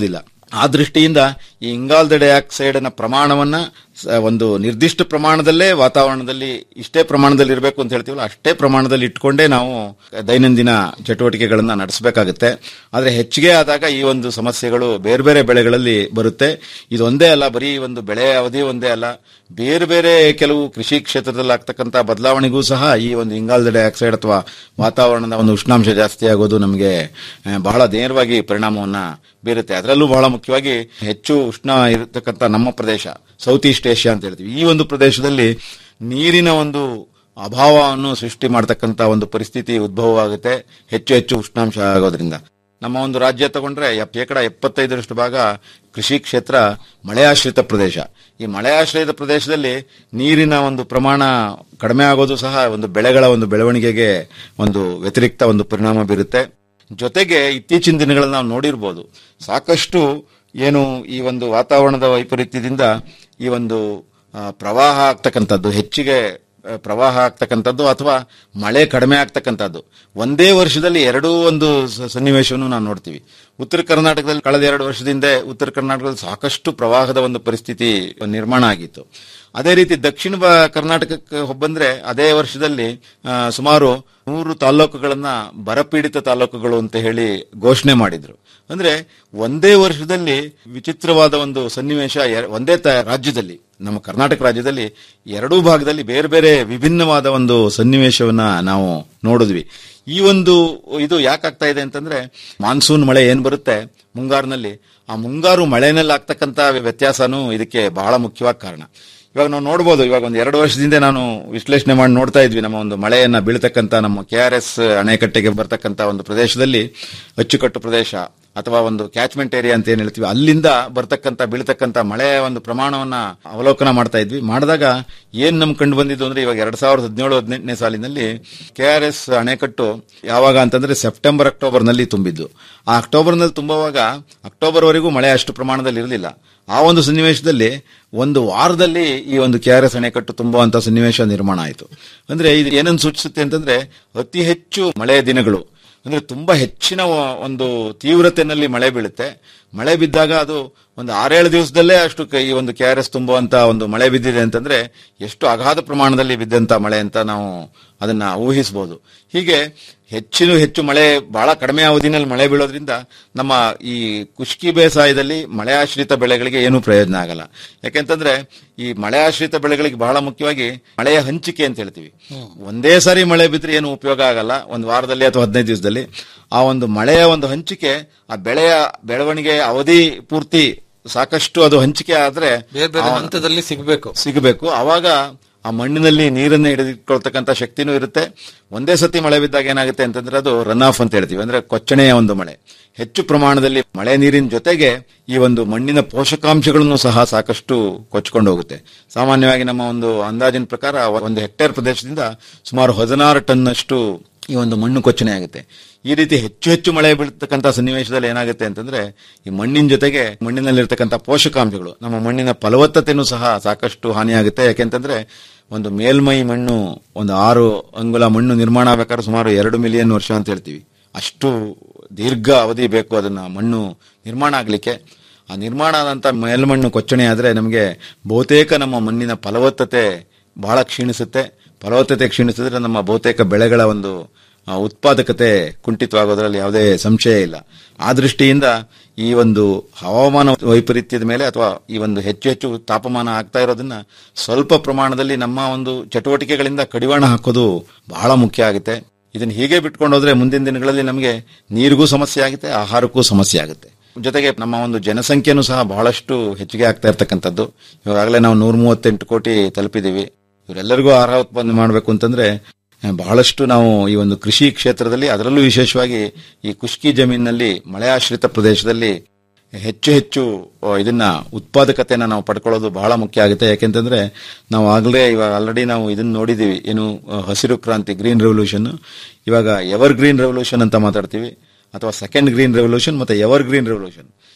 ಆ ದೃಷ್ಟಿಯಿಂದ ಈ ಇಂಗಾಲದ ಡೈಆಕ್ಸೈಡ್ ನ ಪ್ರಮಾಣವನ್ನ ಸ- ಒಂದು ನಿರ್ದಿಷ್ಟ ಪ್ರಮಾಣದಲ್ಲೇ ವಾತಾವರಣದಲ್ಲಿ ಇಷ್ಟೇ ಪ್ರಮಾಣದಲ್ಲಿ ಇರಬೇಕು ಅಂತ ಹೇಳ್ತೀವಲ್ಲ ಅಷ್ಟೇ ಪ್ರಮಾಣದಲ್ಲಿ ಇಟ್ಕೊಂಡೇ ನಾವು ದೈನಂದಿನ ಚಟುವಟಿಕೆಗಳನ್ನ ನಡೆಸಬೇಕಾಗುತ್ತೆ ಆದ್ರೆ ಹೆಚ್ಚಿಗೆ ಆದಾಗ ಈ ಒಂದು ಸಮಸ್ಯೆಗಳು ಬೇರೆ ಬೇರೆ ಬೆಳೆಗಳಲ್ಲಿ ಬರುತ್ತೆ ಇದೊಂದೇ ಅಲ್ಲ ಬರೀ ಒಂದು ಬೆಳೆ ಅವಧಿ ಒಂದೇ ಅಲ್ಲ ಬೇರೆ ಬೇರೆ ಕೆಲವು ಕೃಷಿ ಕ್ಷೇತ್ರದಲ್ಲಿ ಆಗ್ತಕ್ಕಂಥ ಬದಲಾವಣೆಗೂ ಸಹ ಈ ಒಂದು ಇಂಗಾಲದ ಡೈಆಕ್ಸೈಡ್ ಅಥವಾ ವಾತಾವರಣದ ಒಂದು ಉಷ್ಣಾಂಶ ಜಾಸ್ತಿ ಆಗೋದು ನಮಗೆ ಆ, ಬಹಳ ನೇರವಾಗಿ ಪರಿಣಾಮವನ್ನ ಬೀರುತ್ತೆ ಅದರಲ್ಲೂ ಬಹಳ ಮುಖ್ಯವಾಗಿ ಹೆಚ್ಚು ಉಷ್ಣ ಇರತಕ್ಕಂಥ ನಮ್ಮ ಪ್ರದೇಶ ಸೌತ್ ಈಸ್ಟ್ ಏಷ್ಯಾ ಅಂತ ಹೇಳ್ತೀವಿ ಈ ಒಂದು ಪ್ರದೇಶದಲ್ಲಿ ನೀರಿನ ಒಂದು ಅಭಾವವನ್ನು ಸೃಷ್ಟಿ ಮಾಡತಕ್ಕಂತ ಒಂದು ಪರಿಸ್ಥಿತಿ ಉದ್ಭವವಾಗುತ್ತೆ ಹೆಚ್ಚು ಹೆಚ್ಚು ಉಷ್ಣಾಂಶ ಆಗೋದ್ರಿಂದ ನಮ್ಮ ಒಂದು ರಾಜ್ಯ ತಗೊಂಡ್ರೆ ಎಪ್- ಶೇಕಡ ಎಪ್ಪತ್ತೈದರಷ್ಟು ಭಾಗ ಕೃಷಿ ಕ್ಷೇತ್ರ ಮಳೆಯಾಶ್ರಿತ ಪ್ರದೇಶ ಈ ಮಳೆಯಾಶ್ರಿತ ಪ್ರದೇಶದಲ್ಲಿ ನೀರಿನ ಒಂದು ಪ್ರಮಾಣ ಕಡಿಮೆ ಆಗೋದು ಸಹ ಒಂದು ಬೆಳೆಗಳ ಒಂದು ಬೆಳವಣಿಗೆಗೆ ಒಂದು ವ್ಯತಿರಿಕ್ತ ಒಂದು ಪರಿಣಾಮ ಬೀರುತ್ತೆ ಜೊತೆಗೆ ಇತ್ತೀಚಿನ ದಿನಗಳಲ್ಲಿ ನಾವು ನೋಡಿರ್ಬೋದು ಸಾಕಷ್ಟು ಏನು ಈ ಒಂದು ವಾತಾವರಣದ ವೈಪರೀತ್ಯದಿಂದ ಈ ಒಂದು ಆ, ಪ್ರವಾಹ ಆಗ್ತಕ್ಕಂಥದ್ದು ಹೆಚ್ಚಿಗೆ ಆ, ಪ್ರವಾಹ ಆಗ್ತಕ್ಕಂಥದ್ದು ಅಥವಾ ಮಳೆ ಕಡಿಮೆ ಆಗ್ತಕ್ಕಂಥದ್ದು ಒಂದೇ ವರ್ಷದಲ್ಲಿ ಎರಡೂ ಒಂದು ಸ- ಸನ್ನಿವೇಶವನ್ನು ನಾವು ನೋಡ್ತೀವಿ ಉತ್ತರ ಕರ್ನಾಟಕದಲ್ಲಿ ಕಳೆದ ಎರಡು ವರ್ಷದಿಂದ ಉತ್ತರ ಕರ್ನಾಟಕದಲ್ಲಿ ಸಾಕಷ್ಟು ಪ್ರವಾಹದ ಒಂದು ಪರಿಸ್ಥಿತಿ ನಿರ್ಮಾಣ ಆಗಿತ್ತು ಅದೇ ರೀತಿ ದಕ್ಷಿಣ ಬ- ಕರ್ನಾಟಕಕ್ಕೆ ಬಂದ್ರೆ ಅದೇ ವರ್ಷದಲ್ಲಿ ಆ, ಸುಮಾರು ನೂರು ತಾಲೂಕುಗಳನ್ನ ಬರಪೀಡಿತ ತಾಲೂಕುಗಳು ಅಂತ ಹೇಳಿ ಘೋಷಣೆ ಮಾಡಿದ್ರು ಅಂದ್ರೆ ಒಂದೇ ವರ್ಷದಲ್ಲಿ ವಿಚಿತ್ರವಾದ ಒಂದು ಸನ್ನಿವೇಶ ಎ- ಒಂದೇ ತ- ರಾಜ್ಯದಲ್ಲಿ ನಮ್ಮ ಕರ್ನಾಟಕ ರಾಜ್ಯದಲ್ಲಿ ಎರಡೂ ಭಾಗದಲ್ಲಿ ಬೇರೆ ಬೇರೆ ವಿಭಿನ್ನವಾದ ಒಂದು ಸನ್ನಿವೇಶವನ್ನ ನಾವು ನೋಡಿದ್ವಿ ಈ ಒಂದು ಇದು ಯಾಕಾಗ್ತಾ ಇದೆ ಅಂತಂದ್ರೆ ಮಾನ್ಸೂನ್ ಮಳೆ ಏನ್ ಬರುತ್ತೆ ಮುಂಗಾರಿನಲ್ಲಿ ಆ ಮುಂಗಾರು ಮಳೆನಲ್ಲಿ ಆಗ್ತಕ್ಕಂತ ವ್ಯತ್ಯಾಸನೂ ಇದಕ್ಕೆ ಬಹಳ ಮುಖ್ಯವಾದ ಕಾರಣ ಇವಾಗ ನಾವು ನೋಡ್ಬೋದು ಇವಾಗ ಒಂದು ಎರಡು ವರ್ಷದಿಂದ ನಾನು ವಿಶ್ಲೇಷಣೆ ಮಾಡಿ ನೋಡ್ತಾ ಇದ್ವಿ ನಮ್ಮ ಒಂದು ಮಳೆಯನ್ನ ಬೀಳ್ತಕ್ಕಂತ ನಮ್ಮ ಕೆ ಆರ್ ಎಸ್ ಅಣೆಕಟ್ಟೆಗೆ ಬರ್ತಕ್ಕಂತ ಒಂದು ಪ್ರದೇಶದಲ್ಲಿ ಅಚ್ಚುಕಟ್ಟು ಪ್ರದೇಶ ಅಥವಾ ಒಂದು ಕ್ಯಾಚ್ಮೆಂಟ್ ಏರಿಯಾ ಅಂತ ಏನ್ ಹೇಳ್ತೀವಿ ಅಲ್ಲಿಂದ ಬರ್ತಕ್ಕಂತ ಬೀಳ್ತಕ್ಕಂತ ಮಳೆಯ ಒಂದು ಪ್ರಮಾಣವನ್ನ ಅವಲೋಕನ ಮಾಡ್ತಾ ಇದ್ವಿ ಮಾಡಿದಾಗ ಏನ್ ನಮ್ ಕಂಡು ಬಂದಿದ್ದು ಅಂದ್ರೆ ಇವಾಗ ಎರಡ್ ಸಾವಿರದ ಹದಿನೇಳು ಹದಿನೆಂಟನೇ ಸಾಲಿನಲ್ಲಿ ಕೆ ಆರ್ ಎಸ್ ಅಣೆಕಟ್ಟು ಯಾವಾಗ ಅಂತಂದ್ರೆ ಸೆಪ್ಟೆಂಬರ್ ಅಕ್ಟೋಬರ್ ನಲ್ಲಿ ತುಂಬಿದ್ದು ಆ ಅಕ್ಟೋಬರ್ ನಲ್ಲಿ ತುಂಬುವಾಗ ಅಕ್ಟೋಬರ್ ವರೆಗೂ ಮಳೆ ಅಷ್ಟು ಪ್ರಮಾಣದಲ್ಲಿ ಇರಲಿಲ್ಲ ಆ ಒಂದು ಸನ್ನಿವೇಶದಲ್ಲಿ ಒಂದು ವಾರದಲ್ಲಿ ಈ ಒಂದು ಕೆ ಆರ್ ಎಸ್ ಅಣೆಕಟ್ಟು ತುಂಬುವಂತ ಸನ್ನಿವೇಶ ನಿರ್ಮಾಣ ಆಯಿತು ಅಂದ್ರೆ ಇದು ಏನನ್ನು ಸೂಚಿಸುತ್ತೆ ಅಂತಂದ್ರೆ ಅತಿ ಹೆಚ್ಚು ಮಳೆಯ ದಿನಗಳು ಅಂದ್ರೆ ತುಂಬಾ ಹೆಚ್ಚಿನ ವ- ಒಂದು ತೀವ್ರತೆಯಲ್ಲಿ ಮಳೆ ಬೀಳುತ್ತೆ ಮಳೆ ಬಿದ್ದಾಗ ಅದು ಒಂದು ಆರೇಳು ದಿವಸದಲ್ಲೇ ಅಷ್ಟು ಕ- ಈ ಒಂದು ಕೆ ಆರ್ ಎಸ್ ತುಂಬುವಂತ ಒಂದು ಮಳೆ ಬಿದ್ದಿದೆ ಅಂತಂದ್ರೆ ಎಷ್ಟು ಅಗಾಧ ಪ್ರಮಾಣದಲ್ಲಿ ಬಿದ್ದಂತ ಮಳೆ ಅಂತ ನಾವು ಅದನ್ನ ಊಹಿಸಬಹುದು ಹೀಗೆ ಹೆಚ್ಚಿನ ಹೆಚ್ಚು ಮಳೆ ಬಹಳ ಕಡಿಮೆ ಅವಧಿನಲ್ಲಿ ಮಳೆ ಬೀಳೋದ್ರಿಂದ ನಮ್ಮ ಈ ಕುಷ್ಕಿ ಬೇಸಾಯದಲ್ಲಿ ಮಳೆ ಆಶ್ರಿತ ಬೆಳೆಗಳಿಗೆ ಏನೂ ಪ್ರಯೋಜನ ಆಗಲ್ಲ ಯಾಕೆಂತಂದ್ರೆ ಈ ಮಳೆ ಆಶ್ರಿತ ಬೆಳೆಗಳಿಗೆ ಬಹಳ ಮುಖ್ಯವಾಗಿ ಮಳೆಯ ಹಂಚಿಕೆ ಅಂತ ಹೇಳ್ತೀವಿ ಒಂದೇ ಸಾರಿ ಮಳೆ ಬಿದ್ರೆ ಏನು ಉಪಯೋಗ ಆಗಲ್ಲ ಒಂದು ವಾರದಲ್ಲಿ ಅಥವಾ ಹದಿನೈದು ದಿವಸದಲ್ಲಿ ಆ ಒಂದು ಮಳೆಯ ಒಂದು ಹಂಚಿಕೆ ಆ ಬೆಳೆಯ ಬೆಳವಣಿಗೆ ಅವಧಿ ಪೂರ್ತಿ ಸಾಕಷ್ಟು ಅದು ಹಂಚಿಕೆ ಆದ್ರೆ ಬೇರೆ ಬೇರೆ ಆ- ಹಂತದಲ್ಲಿ ಸಿಗಬೇಕು ಸಿಗಬೇಕು ಅವಾಗ ಆ ಮಣ್ಣಿನಲ್ಲಿ ನೀರನ್ನ ಹಿಡಿದಿಟ್ಕೊಳ್ತಕ್ಕಂಥ ಶಕ್ತಿನೂ ಇರುತ್ತೆ ಒಂದೇ ಸತಿ ಮಳೆ ಬಿದ್ದಾಗ ಏನಾಗುತ್ತೆ ಅಂತಂದ್ರೆ ಅದು ರನ್ ಆಫ್ ಅಂತ ಹೇಳ್ತೀವಿ ಅಂದ್ರೆ ಕೊಚ್ಚಣೆಯ ಒಂದು ಮಳೆ ಹೆಚ್ಚು ಪ್ರಮಾಣದಲ್ಲಿ ಮಳೆ ನೀರಿನ ಜೊತೆಗೆ ಈ ಒಂದು ಮಣ್ಣಿನ ಪೋಷಕಾಂಶಗಳನ್ನು ಸಹ ಸಾಕಷ್ಟು ಕೊಚ್ಕೊಂಡು ಹೋಗುತ್ತೆ ಸಾಮಾನ್ಯವಾಗಿ ನಮ್ಮ ಒಂದು ಅಂದಾಜಿನ ಪ್ರಕಾರ ಒಂದು ಹೆಕ್ಟೇರ್ ಪ್ರದೇಶದಿಂದ ಸುಮಾರು ಹದಿನಾರು ಟನ್ನಷ್ಟು ಈ ಒಂದು ಮಣ್ಣು ಕೊಚ್ಚಣೆ ಆಗುತ್ತೆ ಈ ರೀತಿ ಹೆಚ್ಚು ಹೆಚ್ಚು ಮಳೆ ಬೀಳ್ತಕ್ಕಂಥ ಸನ್ನಿವೇಶದಲ್ಲಿ ಏನಾಗುತ್ತೆ ಅಂತಂದ್ರೆ ಈ ಮಣ್ಣಿನ ಜೊತೆಗೆ ಮಣ್ಣಿನಲ್ಲಿರ್ತಕ್ಕಂಥ ಪೋಷಕಾಂಶಗಳು ನಮ್ಮ ಮಣ್ಣಿನ ಫಲವತ್ತತೆನೂ ಸಹ ಸಾಕಷ್ಟು ಹಾನಿಯಾಗುತ್ತೆ ಯಾಕೆಂತಂದ್ರೆ ಒಂದು ಮೇಲ್ಮೈ ಮಣ್ಣು ಒಂದು ಆರು ಅಂಗುಲ ಮಣ್ಣು ನಿರ್ಮಾಣ ಆಗ್ಬೇಕಾದ್ರೆ ಸುಮಾರು ಎರಡು ಮಿಲಿಯನ್ ವರ್ಷ ಅಂತ ಹೇಳ್ತೀವಿ ಅಷ್ಟು ದೀರ್ಘ ಅವಧಿ ಬೇಕು ಅದನ್ನ ಮಣ್ಣು ನಿರ್ಮಾಣ ಆಗ್ಲಿಕ್ಕೆ ಆ ನಿರ್ಮಾಣ ಆದಂತ ಮೇಲ್ಮಣ್ಣು ಕೊಚ್ಚಣೆ ಆದ್ರೆ ನಮಗೆ ಬಹುತೇಕ ನಮ್ಮ ಮಣ್ಣಿನ ಫಲವತ್ತತೆ ಬಹಳ ಕ್ಷೀಣಿಸುತ್ತೆ ಫಲವತ್ತತೆ ಕ್ಷೀಣಿಸಿದ್ರೆ ನಮ್ಮ ಬಹುತೇಕ ಬೆಳೆಗಳ ಒಂದು ಆ, ಉತ್ಪಾದಕತೆ ಕುಂಠಿತವಾಗೋದ್ರಲ್ಲಿ ಯಾವುದೇ ಸಂಶಯ ಇಲ್ಲ ಆ ದೃಷ್ಟಿಯಿಂದ ಈ ಒಂದು ಹವಾಮಾನ ವೈಪರೀತ್ಯದ ಮೇಲೆ ಅಥವಾ ಈ ಒಂದು ಹೆಚ್ಚು ಹೆಚ್ಚು ತಾಪಮಾನ ಆಗ್ತಾ ಇರೋದನ್ನ ಸ್ವಲ್ಪ ಪ್ರಮಾಣದಲ್ಲಿ ನಮ್ಮ ಒಂದು ಚಟುವಟಿಕೆಗಳಿಂದ ಕಡಿವಾಣ ಹಾಕೋದು ಬಹಳ ಮುಖ್ಯ ಆಗುತ್ತೆ ಇದನ್ನ ಹೀಗೆ ಬಿಟ್ಕೊಂಡು ಹೋದ್ರೆ ಮುಂದಿನ ದಿನಗಳಲ್ಲಿ ನಮಗೆ ನೀರಿಗೂ ಸಮಸ್ಯೆ ಆಗುತ್ತೆ ಆಹಾರಕ್ಕೂ ಸಮಸ್ಯೆ ಆಗುತ್ತೆ ಜೊತೆಗೆ ನಮ್ಮ ಒಂದು ಜನಸಂಖ್ಯೆನೂ ಸಹ ಬಹಳಷ್ಟು ಹೆಚ್ಚಿಗೆ ಆಗ್ತಾ ಇರ್ತಕ್ಕಂಥದ್ದು ಇವಾಗಲೇ ನಾವು ನೂರ ಮೂವತ್ತೆಂಟು ಕೋಟಿ ತಲುಪಿದೀವಿ ಇವರೆಲ್ಲರಿಗೂ ಆಹಾರ ಉತ್ಪಾದನೆ ಮಾಡಬೇಕು ಅಂತಂದ್ರೆ ಆ, ಬಹಳಷ್ಟು ನಾವು ಈ ಒಂದು ಕೃಷಿ ಕ್ಷೇತ್ರದಲ್ಲಿ ಅದರಲ್ಲೂ ವಿಶೇಷವಾಗಿ ಈ ಕುಷ್ಕಿ ಜಮೀನಿನಲ್ಲಿ ಮಳೆ ಆಶ್ರಿತ ಪ್ರದೇಶದಲ್ಲಿ ಹೆಚ್ಚು ಹೆಚ್ಚು ಆ, ಇದನ್ನ ಉತ್ಪಾದಕತೆನ ನಾವು ಪಡ್ಕೊಳ್ಳೋದು ಬಹಳ ಮುಖ್ಯ ಆಗುತ್ತೆ ಯಾಕೆಂತಂದ್ರೆ ನಾವು ಆಗಲೇ ಇವಾಗ ಆಲ್ರೆಡಿ ನಾವು ಇದನ್ನ ನೋಡಿದೀವಿ ಏನು ಆ, ಹಸಿರು ಕ್ರಾಂತಿ ಗ್ರೀನ್ ರೆವಲ್ಯೂಷನ್ ಇವಾಗ ಎವರ್ ಗ್ರೀನ್ ರೆವಲ್ಯೂಷನ್ ಅಂತ ಮಾತಾಡ್ತೀವಿ ಅಥವಾ ಸೆಕೆಂಡ್ ಗ್ರೀನ್ ರೆವಲ್ಯೂಷನ್ ಮತ್ತೆ evergreen revolution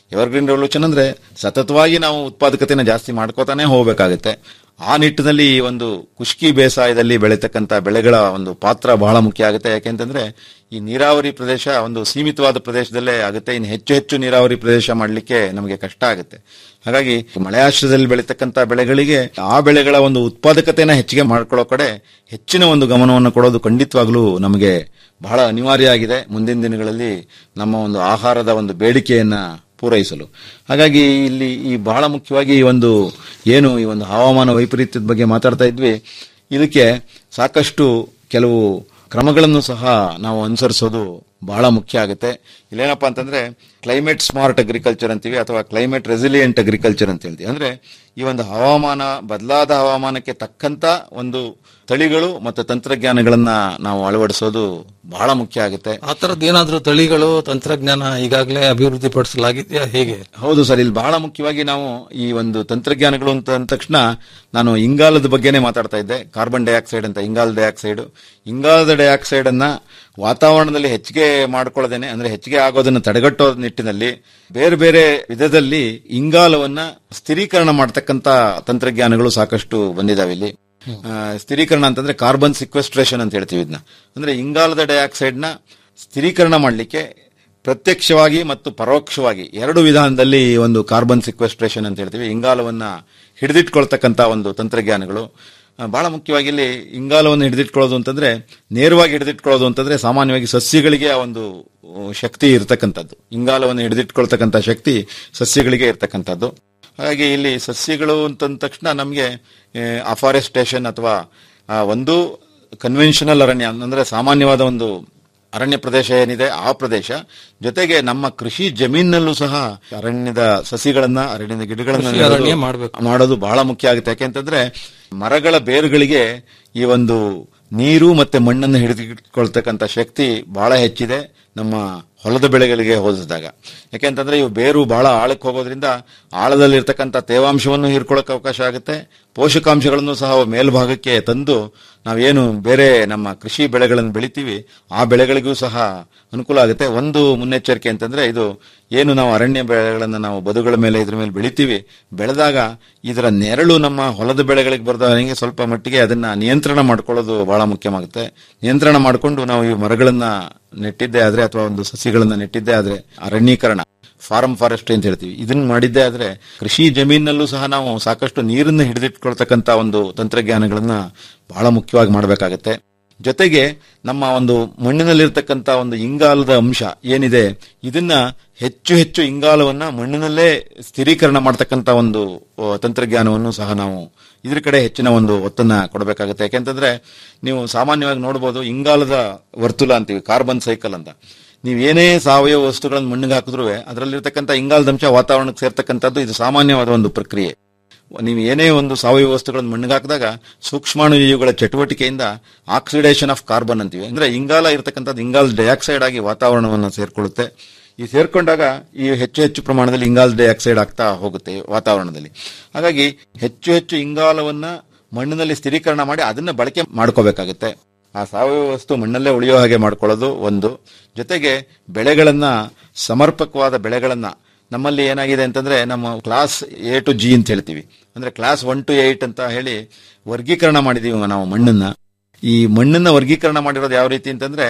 evergreen revolution ಅಂದ್ರೆ ಸತತವಾಗಿ ನಾವು ಉತ್ಪಾದಕತೆನ ಜಾಸ್ತಿ ಮಾಡ್ಕೋತಾನೆ ಹೋಗ್ಬೇಕಾಗುತ್ತೆ ಆ ನಿಟ್ಟಿನಲ್ಲಿ ಈ ಒಂದು ಕುಷ್ಕಿ ಬೇಸಾಯದಲ್ಲಿ ಬೆಳೀತಕ್ಕಂತ ಬೆಳೆಗಳ ಒಂದು ಪಾತ್ರ ಬಹಳ ಮುಖ್ಯ ಆಗುತ್ತೆ ಯಾಕೆಂತಂದ್ರೆ ಈ ನೀರಾವರಿ ಪ್ರದೇಶ ಒಂದು ಸೀಮಿತವಾದ ಪ್ರದೇಶದಲ್ಲೇ ಆಗುತ್ತೆ ಇನ್ನು ಹೆಚ್ಚು ಹೆಚ್ಚು ನೀರಾವರಿ ಪ್ರದೇಶ ಮಾಡಲಿಕ್ಕೆ ನಮಗೆ ಕಷ್ಟ ಆಗುತ್ತೆ ಹಾಗಾಗಿ ಮಳೆಯಾಶ್ರಯದಲ್ಲಿ ಬೆಳೀತಕ್ಕಂತ ಬೆಳೆಗಳಿಗೆ ಆ ಬೆಳೆಗಳ ಒಂದು ಉತ್ಪಾದಕತೆನ ಹೆಚ್ಚಿಗೆ ಮಾಡ್ಕೊಳ್ಳೋ ಕಡೆ ಹೆಚ್ಚಿನ ಒಂದು ಗಮನವನ್ನು ಕೊಡೋದು ಖಂಡಿತವಾಗ್ಲೂ ನಮಗೆ ಬಹಳ ಅನಿವಾರ್ಯ ಆಗಿದೆ ಮುಂದಿನ ದಿನಗಳಲ್ಲಿ ನಮ್ಮ ಒಂದು ಆಹಾರದ ಒಂದು ಬೇಡಿಕೆಯನ್ನ ಪೂರೈಸಲು ಹಾಗಾಗಿ ಇಲ್ಲಿ ಈ ಬಹಳ ಮುಖ್ಯವಾಗಿ ಈ ಒಂದು ಏನು ಈ ಒಂದು ಹವಾಮಾನ ವೈಪರೀತ್ಯದ ಬಗ್ಗೆ ಮಾತಾಡ್ತಾ ಇದ್ವಿ ಇದಕ್ಕೆ ಸಾಕಷ್ಟು ಕೆಲವು ಕ್ರಮಗಳನ್ನು ಸಹ ನಾವು ಅನುಸರಿಸೋದು ಬಹಳ ಮುಖ್ಯ ಆಗುತ್ತೆ ಇಲ್ಲೇನಪ್ಪಾ ಅಂತಂದ್ರೆ ಕ್ಲೈಮೇಟ್ ಸ್ಮಾರ್ಟ್ ಅಗ್ರಿಕಲ್ಚರ್ ಅಂತೀವಿ ಅಥವಾ ಕ್ಲೈಮೇಟ್ ರೆಸಿಲಿಯಂಟ್ ಅಗ್ರಿಕಲ್ಚರ್ ಅಂತ ಹೇಳ್ತೀವಿ ಅಂದ್ರೆ ಈ ಒಂದು ಹವಾಮಾನ ಬದಲಾದ ಹವಾಮಾನಕ್ಕೆ ತಕ್ಕಂತ ಒಂದು ತಳಿಗಳು ಮತ್ತು ತಂತ್ರಜ್ಞಾನಗಳನ್ನ ನಾವು ಅಳವಡಿಸೋದು ಬಹಳ ಮುಖ್ಯ ಆಗುತ್ತೆ ಆ ತರದ್ ಏನಾದ್ರೂ ತಳಿಗಳು ತಂತ್ರಜ್ಞಾನ ಈಗಾಗಲೇ ಅಭಿವೃದ್ಧಿ ಪಡಿಸಲಾಗಿದೆಯಾ ಹೇಗೆ ಹೌದು ಸರ್ ಇಲ್ಲಿ ಬಹಳ ಮುಖ್ಯವಾಗಿ ನಾವು ಈ ಒಂದು ತಂತ್ರಜ್ಞಾನಗಳು ಅಂತ ಅಂದ ತಕ್ಷಣ ನಾನು ಇಂಗಾಲದ ಬಗ್ಗೆನೇ ಮಾತಾಡ್ತಾ ಇದ್ದೆ ಕಾರ್ಬನ್ ಡೈಆಕ್ಸೈಡ್ ಅಂತ ಇಂಗಾಲ ಡೈಆಕ್ಸೈಡ್ ಇಂಗಾಲದ ಡೈಆಕ್ಸೈಡ್ ಅನ್ನ ವಾತಾವರಣದಲ್ಲಿ ಹೆಚ್ಚಿಗೆ ಮಾಡ್ಕೊಳ್ಳೋದೇನೆ ಅಂದ್ರೆ ಹೆಚ್ಚಿಗೆ ಆಗೋದನ್ನ ತಡೆಗಟ್ಟೋ ನಿಟ್ಟಿನಲ್ಲಿ ಬೇರೆ ಬೇರೆ ವಿಧದಲ್ಲಿ ಇಂಗಾಲವನ್ನ ಸ್ಥಿರೀಕರಣ ಮಾಡತಕ್ಕಂತ ತಂತ್ರಜ್ಞಾನಗಳು ಸಾಕಷ್ಟು ಬಂದಿದಾವೆ ಇಲ್ಲಿ ಆ, ಸ್ಥಿರೀಕರಣ ಅಂತಂದ್ರೆ ಕಾರ್ಬನ್ ಸಿಕ್ವೆಸ್ಟ್ರೇಷನ್ ಅಂತ ಹೇಳ್ತೀವಿ ಇದನ್ನ ಅಂದ್ರೆ ಇಂಗಾಲದ ಡೈಆಕ್ಸೈಡ್ ನ ಸ್ಥಿರೀಕರಣ ಮಾಡಲಿಕ್ಕೆ ಪ್ರತ್ಯಕ್ಷವಾಗಿ ಮತ್ತು ಪರೋಕ್ಷವಾಗಿ ಎರಡು ವಿಧಾನದಲ್ಲಿ ಈ ಒಂದು ಕಾರ್ಬನ್ ಸಿಕ್ವೆಸ್ಟ್ರೇಷನ್ ಅಂತ ಹೇಳ್ತೀವಿ ಇಂಗಾಲವನ್ನ ಹಿಡಿದಿಟ್ಕೊಳ್ತಕ್ಕಂತ ಒಂದು ತಂತ್ರಜ್ಞಾನಗಳು ಆ, ಬಹಳ ಮುಖ್ಯವಾಗಿ ಇಲ್ಲಿ ಇಂಗಾಲವನ್ನು ಹಿಡಿದಿಟ್ಕೊಳ್ಳೋದು ಅಂತಂದ್ರೆ ನೇರವಾಗಿ ಹಿಡಿದಿಟ್ಕೊಳ್ಳೋದು ಅಂತಂದ್ರೆ ಸಾಮಾನ್ಯವಾಗಿ ಸಸ್ಯಗಳಿಗೆ ಆ ಒಂದು ಆ, ಶಕ್ತಿ ಇರತಕ್ಕಂಥದ್ದು ಇಂಗಾಲವನ್ನು ಹಿಡಿದಿಟ್ಕೊಳ್ತಕ್ಕಂಥ ಶಕ್ತಿ ಸಸ್ಯಗಳಿಗೆ ಇರತಕ್ಕಂಥದ್ದು ಹಾಗಾಗಿ ಇಲ್ಲಿ ಸಸ್ಯಗಳು ಅಂತಂದ ತಕ್ಷಣ ನಮಗೆ ಅಫಾರೆಸ್ಟೇಷನ್ ಅಥವಾ ಆ, ಒಂದು ಕನ್ವೆನ್ಷನಲ್ ಅರಣ್ಯ ಅಂದ್ರೆ ಸಾಮಾನ್ಯವಾದ ಒಂದು ಅರಣ್ಯ ಪ್ರದೇಶ ಏನಿದೆ ಆ ಪ್ರದೇಶ ಜೊತೆಗೆ ನಮ್ಮ ಕೃಷಿ ಜಮೀನಲ್ಲೂ ಸಹ ಅರಣ್ಯದ ಸಸಿಗಳನ್ನ ಅರಣ್ಯದ ಗಿಡಗಳನ್ನ ಕೃಷಿ ಅರಣ್ಯ ನೆಡೋದು- ಮಾಡ್ಬೇಕು. ಮಾಡೋದು ಬಹಳ ಮುಖ್ಯ ಆಗುತ್ತೆ ಯಾಕೆಂತಂದ್ರೆ ಮರಗಳ ಬೇರುಗಳಿಗೆ ಈ ಒಂದು ನೀರು ಮತ್ತೆ ಮಣ್ಣನ್ನು ಹಿಡಿದಿಟ್ಕೊಳ್ತಕ್ಕಂಥ ಶಕ್ತಿ ಬಹಳ ಹೆಚ್ಚಿದೆ ನಮ್ಮ ಹೊಲದ ಬೆಳೆಗಳಿಗೆ ಹೋಲಿಸಿದಾಗ ಯಾಕೆಂತಂದ್ರೆ ಇವು ಬೇರು ಬಹಳ ಆಳಕ್ಕೆ ಹೋಗೋದ್ರಿಂದ ಆಳದಲ್ಲಿರ್ತಕ್ಕಂಥ ತೇವಾಂಶವನ್ನು ಹೀರ್ಕೊಳ್ಳೋಕೆ ಅವಕಾಶ ಆಗುತ್ತೆ ಪೋಷಕಾಂಶಗಳನ್ನು ಸಹ ಅವು ಮೇಲ್ಭಾಗಕ್ಕೆ ತಂದು ನಾವೇನು ಬೇರೆ ನಮ್ಮ ಕೃಷಿ ಬೆಳೆಗಳನ್ನು ಬೆಳಿತೀವಿ ಆ ಬೆಳೆಗಳಿಗೂ ಸಹ ಅನುಕೂಲ ಆಗುತ್ತೆ ಒಂದು ಮುನ್ನೆಚ್ಚರಿಕೆ ಅಂತಂದ್ರೆ ಇದು ಏನು ನಾವು ಅರಣ್ಯ ಬೆಳೆಗಳನ್ನು ನಾವು ಬದುಗಳ ಮೇಲೆ ಇದ್ರ ಮೇಲೆ ಬೆಳಿತೀವಿ ಬೆಳೆದಾಗ ಇದರ ನೆರಳು ನಮ್ಮ ಹೊಲದ ಬೆಳೆಗಳಿಗೆ ಬರ್ದಂಗೆ ಸ್ವಲ್ಪ ಮಟ್ಟಿಗೆ ಅದನ್ನ ನಿಯಂತ್ರಣ ಮಾಡ್ಕೊಳ್ಳೋದು ಬಹಳ ಮುಖ್ಯವಾಗುತ್ತೆ ನಿಯಂತ್ರಣ ಮಾಡಿಕೊಂಡು ನಾವು ಈ ಮರಗಳನ್ನ ನೆಟ್ಟಿದ್ದೇ ಆದ್ರೆ ಅಥವಾ ಒಂದು ಸಸಿಗಳನ್ನ ನೆಟ್ಟಿದ್ದೇ ಆದ್ರೆ ಅರಣ್ಯೀಕರಣ ಫಾರ್ಮ್ ಫಾರೆಸ್ಟ್ರಿ ಅಂತ ಹೇಳ್ತೀವಿ ಇದನ್ನ ಮಾಡಿದ್ದೇ ಆದ್ರೆ ಕೃಷಿ ಜಮೀನಲ್ಲೂ ಸಹ ನಾವು ಸಾಕಷ್ಟು ನೀರನ್ನು ಹಿಡಿದಿಟ್ಕೊಳ್ತಕ್ಕಂತ ಒಂದು ತಂತ್ರಜ್ಞಾನಗಳನ್ನ ಬಹಳ ಮುಖ್ಯವಾಗಿ ಮಾಡಬೇಕಾಗತ್ತೆ ಜೊತೆಗೆ ನಮ್ಮ ಒಂದು ಮಣ್ಣಿನಲ್ಲಿರ್ತಕ್ಕಂಥ ಒಂದು ಇಂಗಾಲದ ಅಂಶ ಏನಿದೆ ಇದನ್ನ ಹೆಚ್ಚು ಹೆಚ್ಚು ಇಂಗಾಲವನ್ನ ಮಣ್ಣಿನಲ್ಲೇ ಸ್ಥಿರೀಕರಣ ಮಾಡತಕ್ಕಂತ ಒಂದು ಆ, ತಂತ್ರಜ್ಞಾನವನ್ನು ಸಹ ನಾವು ಇದ್ರ ಕಡೆ ಹೆಚ್ಚಿನ ಒಂದು ಒತ್ತನ್ನ ಕೊಡಬೇಕಾಗುತ್ತೆ ಯಾಕೆಂತಂದ್ರೆ ನೀವು ಸಾಮಾನ್ಯವಾಗಿ ನೋಡಬಹುದು ಇಂಗಾಲದ ವರ್ತುಲ ಅಂತೀವಿ ಕಾರ್ಬನ್ ಸೈಕಲ್ ಅಂತ ನೀವು ಏನೇ ಸಾವಯವ ವಸ್ತುಗಳನ್ನು ಮಣ್ಣಿಗೆ ಹಾಕಿದ್ರು ಅದರಲ್ಲಿರ್ತಕ್ಕಂಥ ಇಂಗಾಲದ ಅಂಶ ವಾತಾವರಣಕ್ಕೆ ಸೇರ್ತಕ್ಕಂಥದ್ದು ಇದು ಸಾಮಾನ್ಯವಾದ ಒಂದು ಪ್ರಕ್ರಿಯೆ ನೀವು ಏನೇ ಒಂದು ಸಾವಯವ ವಸ್ತುಗಳನ್ನು ಮಣ್ಣಿಗೆ ಹಾಕಿದಾಗ ಸೂಕ್ಷ್ಮಾಣುಜೀವಿಗಳ ಚಟುವಟಿಕೆಯಿಂದ ಆಕ್ಸಿಡೇಷನ್ ಆಫ್ ಕಾರ್ಬನ್ ಅಂತೀವಿ ಅಂದ್ರೆ ಇಂಗಾಲ ಇರತಕ್ಕಂಥದ್ದು ಇಂಗಾಲ ಡೈಆಕ್ಸೈಡ್ ಆಗಿ ವಾತಾವರಣವನ್ನು ಸೇರ್ಕೊಳ್ಳುತ್ತೆ ಈ ಸೇರ್ಕೊಂಡಾಗ ಈ ಹೆಚ್ಚು ಹೆಚ್ಚು ಪ್ರಮಾಣದಲ್ಲಿ ಇಂಗಾಲ ಡೈಆಕ್ಸೈಡ್ ಆಗ್ತಾ ಹೋಗುತ್ತೆ ವಾತಾವರಣದಲ್ಲಿ ಹಾಗಾಗಿ ಹೆಚ್ಚು ಹೆಚ್ಚು ಇಂಗಾಲವನ್ನ ಮಣ್ಣಿನಲ್ಲಿ ಸ್ಥಿರೀಕರಣ ಮಾಡಿ ಅದನ್ನ ಬಳಕೆ ಮಾಡ್ಕೋಬೇಕಾಗುತ್ತೆ ಆ ಸಾವಯವ ವಸ್ತು ಮಣ್ಣಲ್ಲೇ ಉಳಿಯೋ ಹಾಗೆ ಮಾಡ್ಕೊಳ್ಳೋದು ಒಂದು ಜೊತೆಗೆ ಬೆಳೆಗಳನ್ನ ಸಮರ್ಪಕವಾದ ಬೆಳೆಗಳನ್ನ ನಮ್ಮಲ್ಲಿ ಏನಾಗಿದೆ ಅಂತಂದ್ರೆ ನಮ್ಮ ಕ್ಲಾಸ್ ಎ ಟು ಜಿ ಅಂತ ಹೇಳ್ತೀವಿ ಅಂದ್ರೆ ಕ್ಲಾಸ್ ಒನ್ ಟು ಏಟ್ ಅಂತ ಹೇಳಿ ವರ್ಗೀಕರಣ ಮಾಡಿದೀವಿ ನಾವು ಮಣ್ಣನ್ನ ಈ ಮಣ್ಣನ್ನ ವರ್ಗೀಕರಣ ಮಾಡಿರೋದು ಯಾವ ರೀತಿ ಅಂತಂದ್ರೆ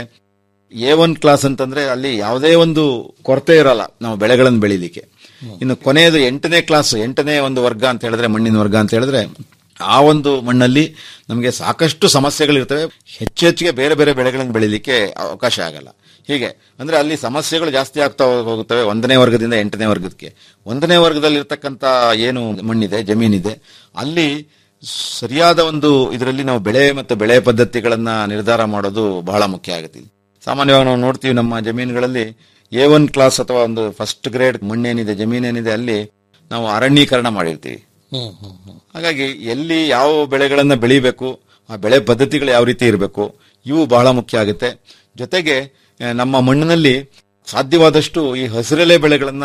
ಎ ಒನ್ ಕ್ಲಾಸ್ ಅಂತಂದ್ರೆ ಅಲ್ಲಿ ಯಾವುದೇ ಒಂದು ಕೊರತೆ ಇರಲ್ಲ ನಾವು ಬೆಳೆಗಳನ್ನು ಬೆಳಿಲಿಕ್ಕೆ ಇನ್ನು ಕೊನೆಯದು ಎಂಟನೇ ಕ್ಲಾಸ್ ಎಂಟನೇ ಒಂದು ವರ್ಗ ಅಂತ ಹೇಳಿದ್ರೆ ಮಣ್ಣಿನ ವರ್ಗ ಅಂತ ಹೇಳಿದ್ರೆ ಆ ಒಂದು ಮಣ್ಣಲ್ಲಿ ನಮಗೆ ಸಾಕಷ್ಟು ಸಮಸ್ಯೆಗಳಿರ್ತವೆ ಹೆಚ್ಚು ಹೆಚ್ಚಿಗೆ ಬೇರೆ ಬೇರೆ ಬೆಳೆಗಳನ್ನು ಬೆಳಿಲಿಕ್ಕೆ ಅವಕಾಶ ಆಗಲ್ಲ ಹೀಗೆ ಅಂದ್ರೆ ಅಲ್ಲಿ ಸಮಸ್ಯೆಗಳು ಜಾಸ್ತಿ ಆಗ್ತಾ ಹೋಗುತ್ತವೆ ಒಂದನೇ ವರ್ಗದಿಂದ ಎಂಟನೇ ವರ್ಗಕ್ಕೆ ಒಂದನೇ ವರ್ಗದಲ್ಲಿ ಇರ್ತಕ್ಕಂತ ಏನು ಮಣ್ಣಿದೆ ಜಮೀನಿದೆ ಅಲ್ಲಿ ಸರಿಯಾದ ಒಂದು ಇದರಲ್ಲಿ ನಾವು ಬೆಳೆ ಮತ್ತು ಬೆಳೆ ಪದ್ಧತಿಗಳನ್ನ ನಿರ್ಧಾರ ಮಾಡೋದು ಬಹಳ ಮುಖ್ಯ ಆಗುತ್ತೆ ಸಾಮಾನ್ಯವಾಗಿ ನಾವು ನೋಡ್ತೀವಿ ನಮ್ಮ ಜಮೀನುಗಳಲ್ಲಿ ಎ ಒನ್ ಕ್ಲಾಸ್ ಅಥವಾ ಒಂದು ಫಸ್ಟ್ ಗ್ರೇಡ್ ಮಣ್ಣೇನಿದೆ ಜಮೀನೇನಿದೆ ಅಲ್ಲಿ ನಾವು ಅರಣ್ಯೀಕರಣ ಮಾಡಿರ್ತೀವಿ ಹಾಗಾಗಿ ಎಲ್ಲಿ ಯಾವ ಬೆಳೆಗಳನ್ನ ಬೆಳಿಬೇಕು ಆ ಬೆಳೆ ಪದ್ಧತಿಗಳು ಯಾವ ರೀತಿ ಇರಬೇಕು ಇವು ಬಹಳ ಮುಖ್ಯ ಆಗುತ್ತೆ ಜೊತೆಗೆ ಆ, ನಮ್ಮ ಮಣ್ಣಿನಲ್ಲಿ ಸಾಧ್ಯವಾದಷ್ಟು ಈ ಹಸಿರೆಲೆ ಬೆಳೆಗಳನ್ನ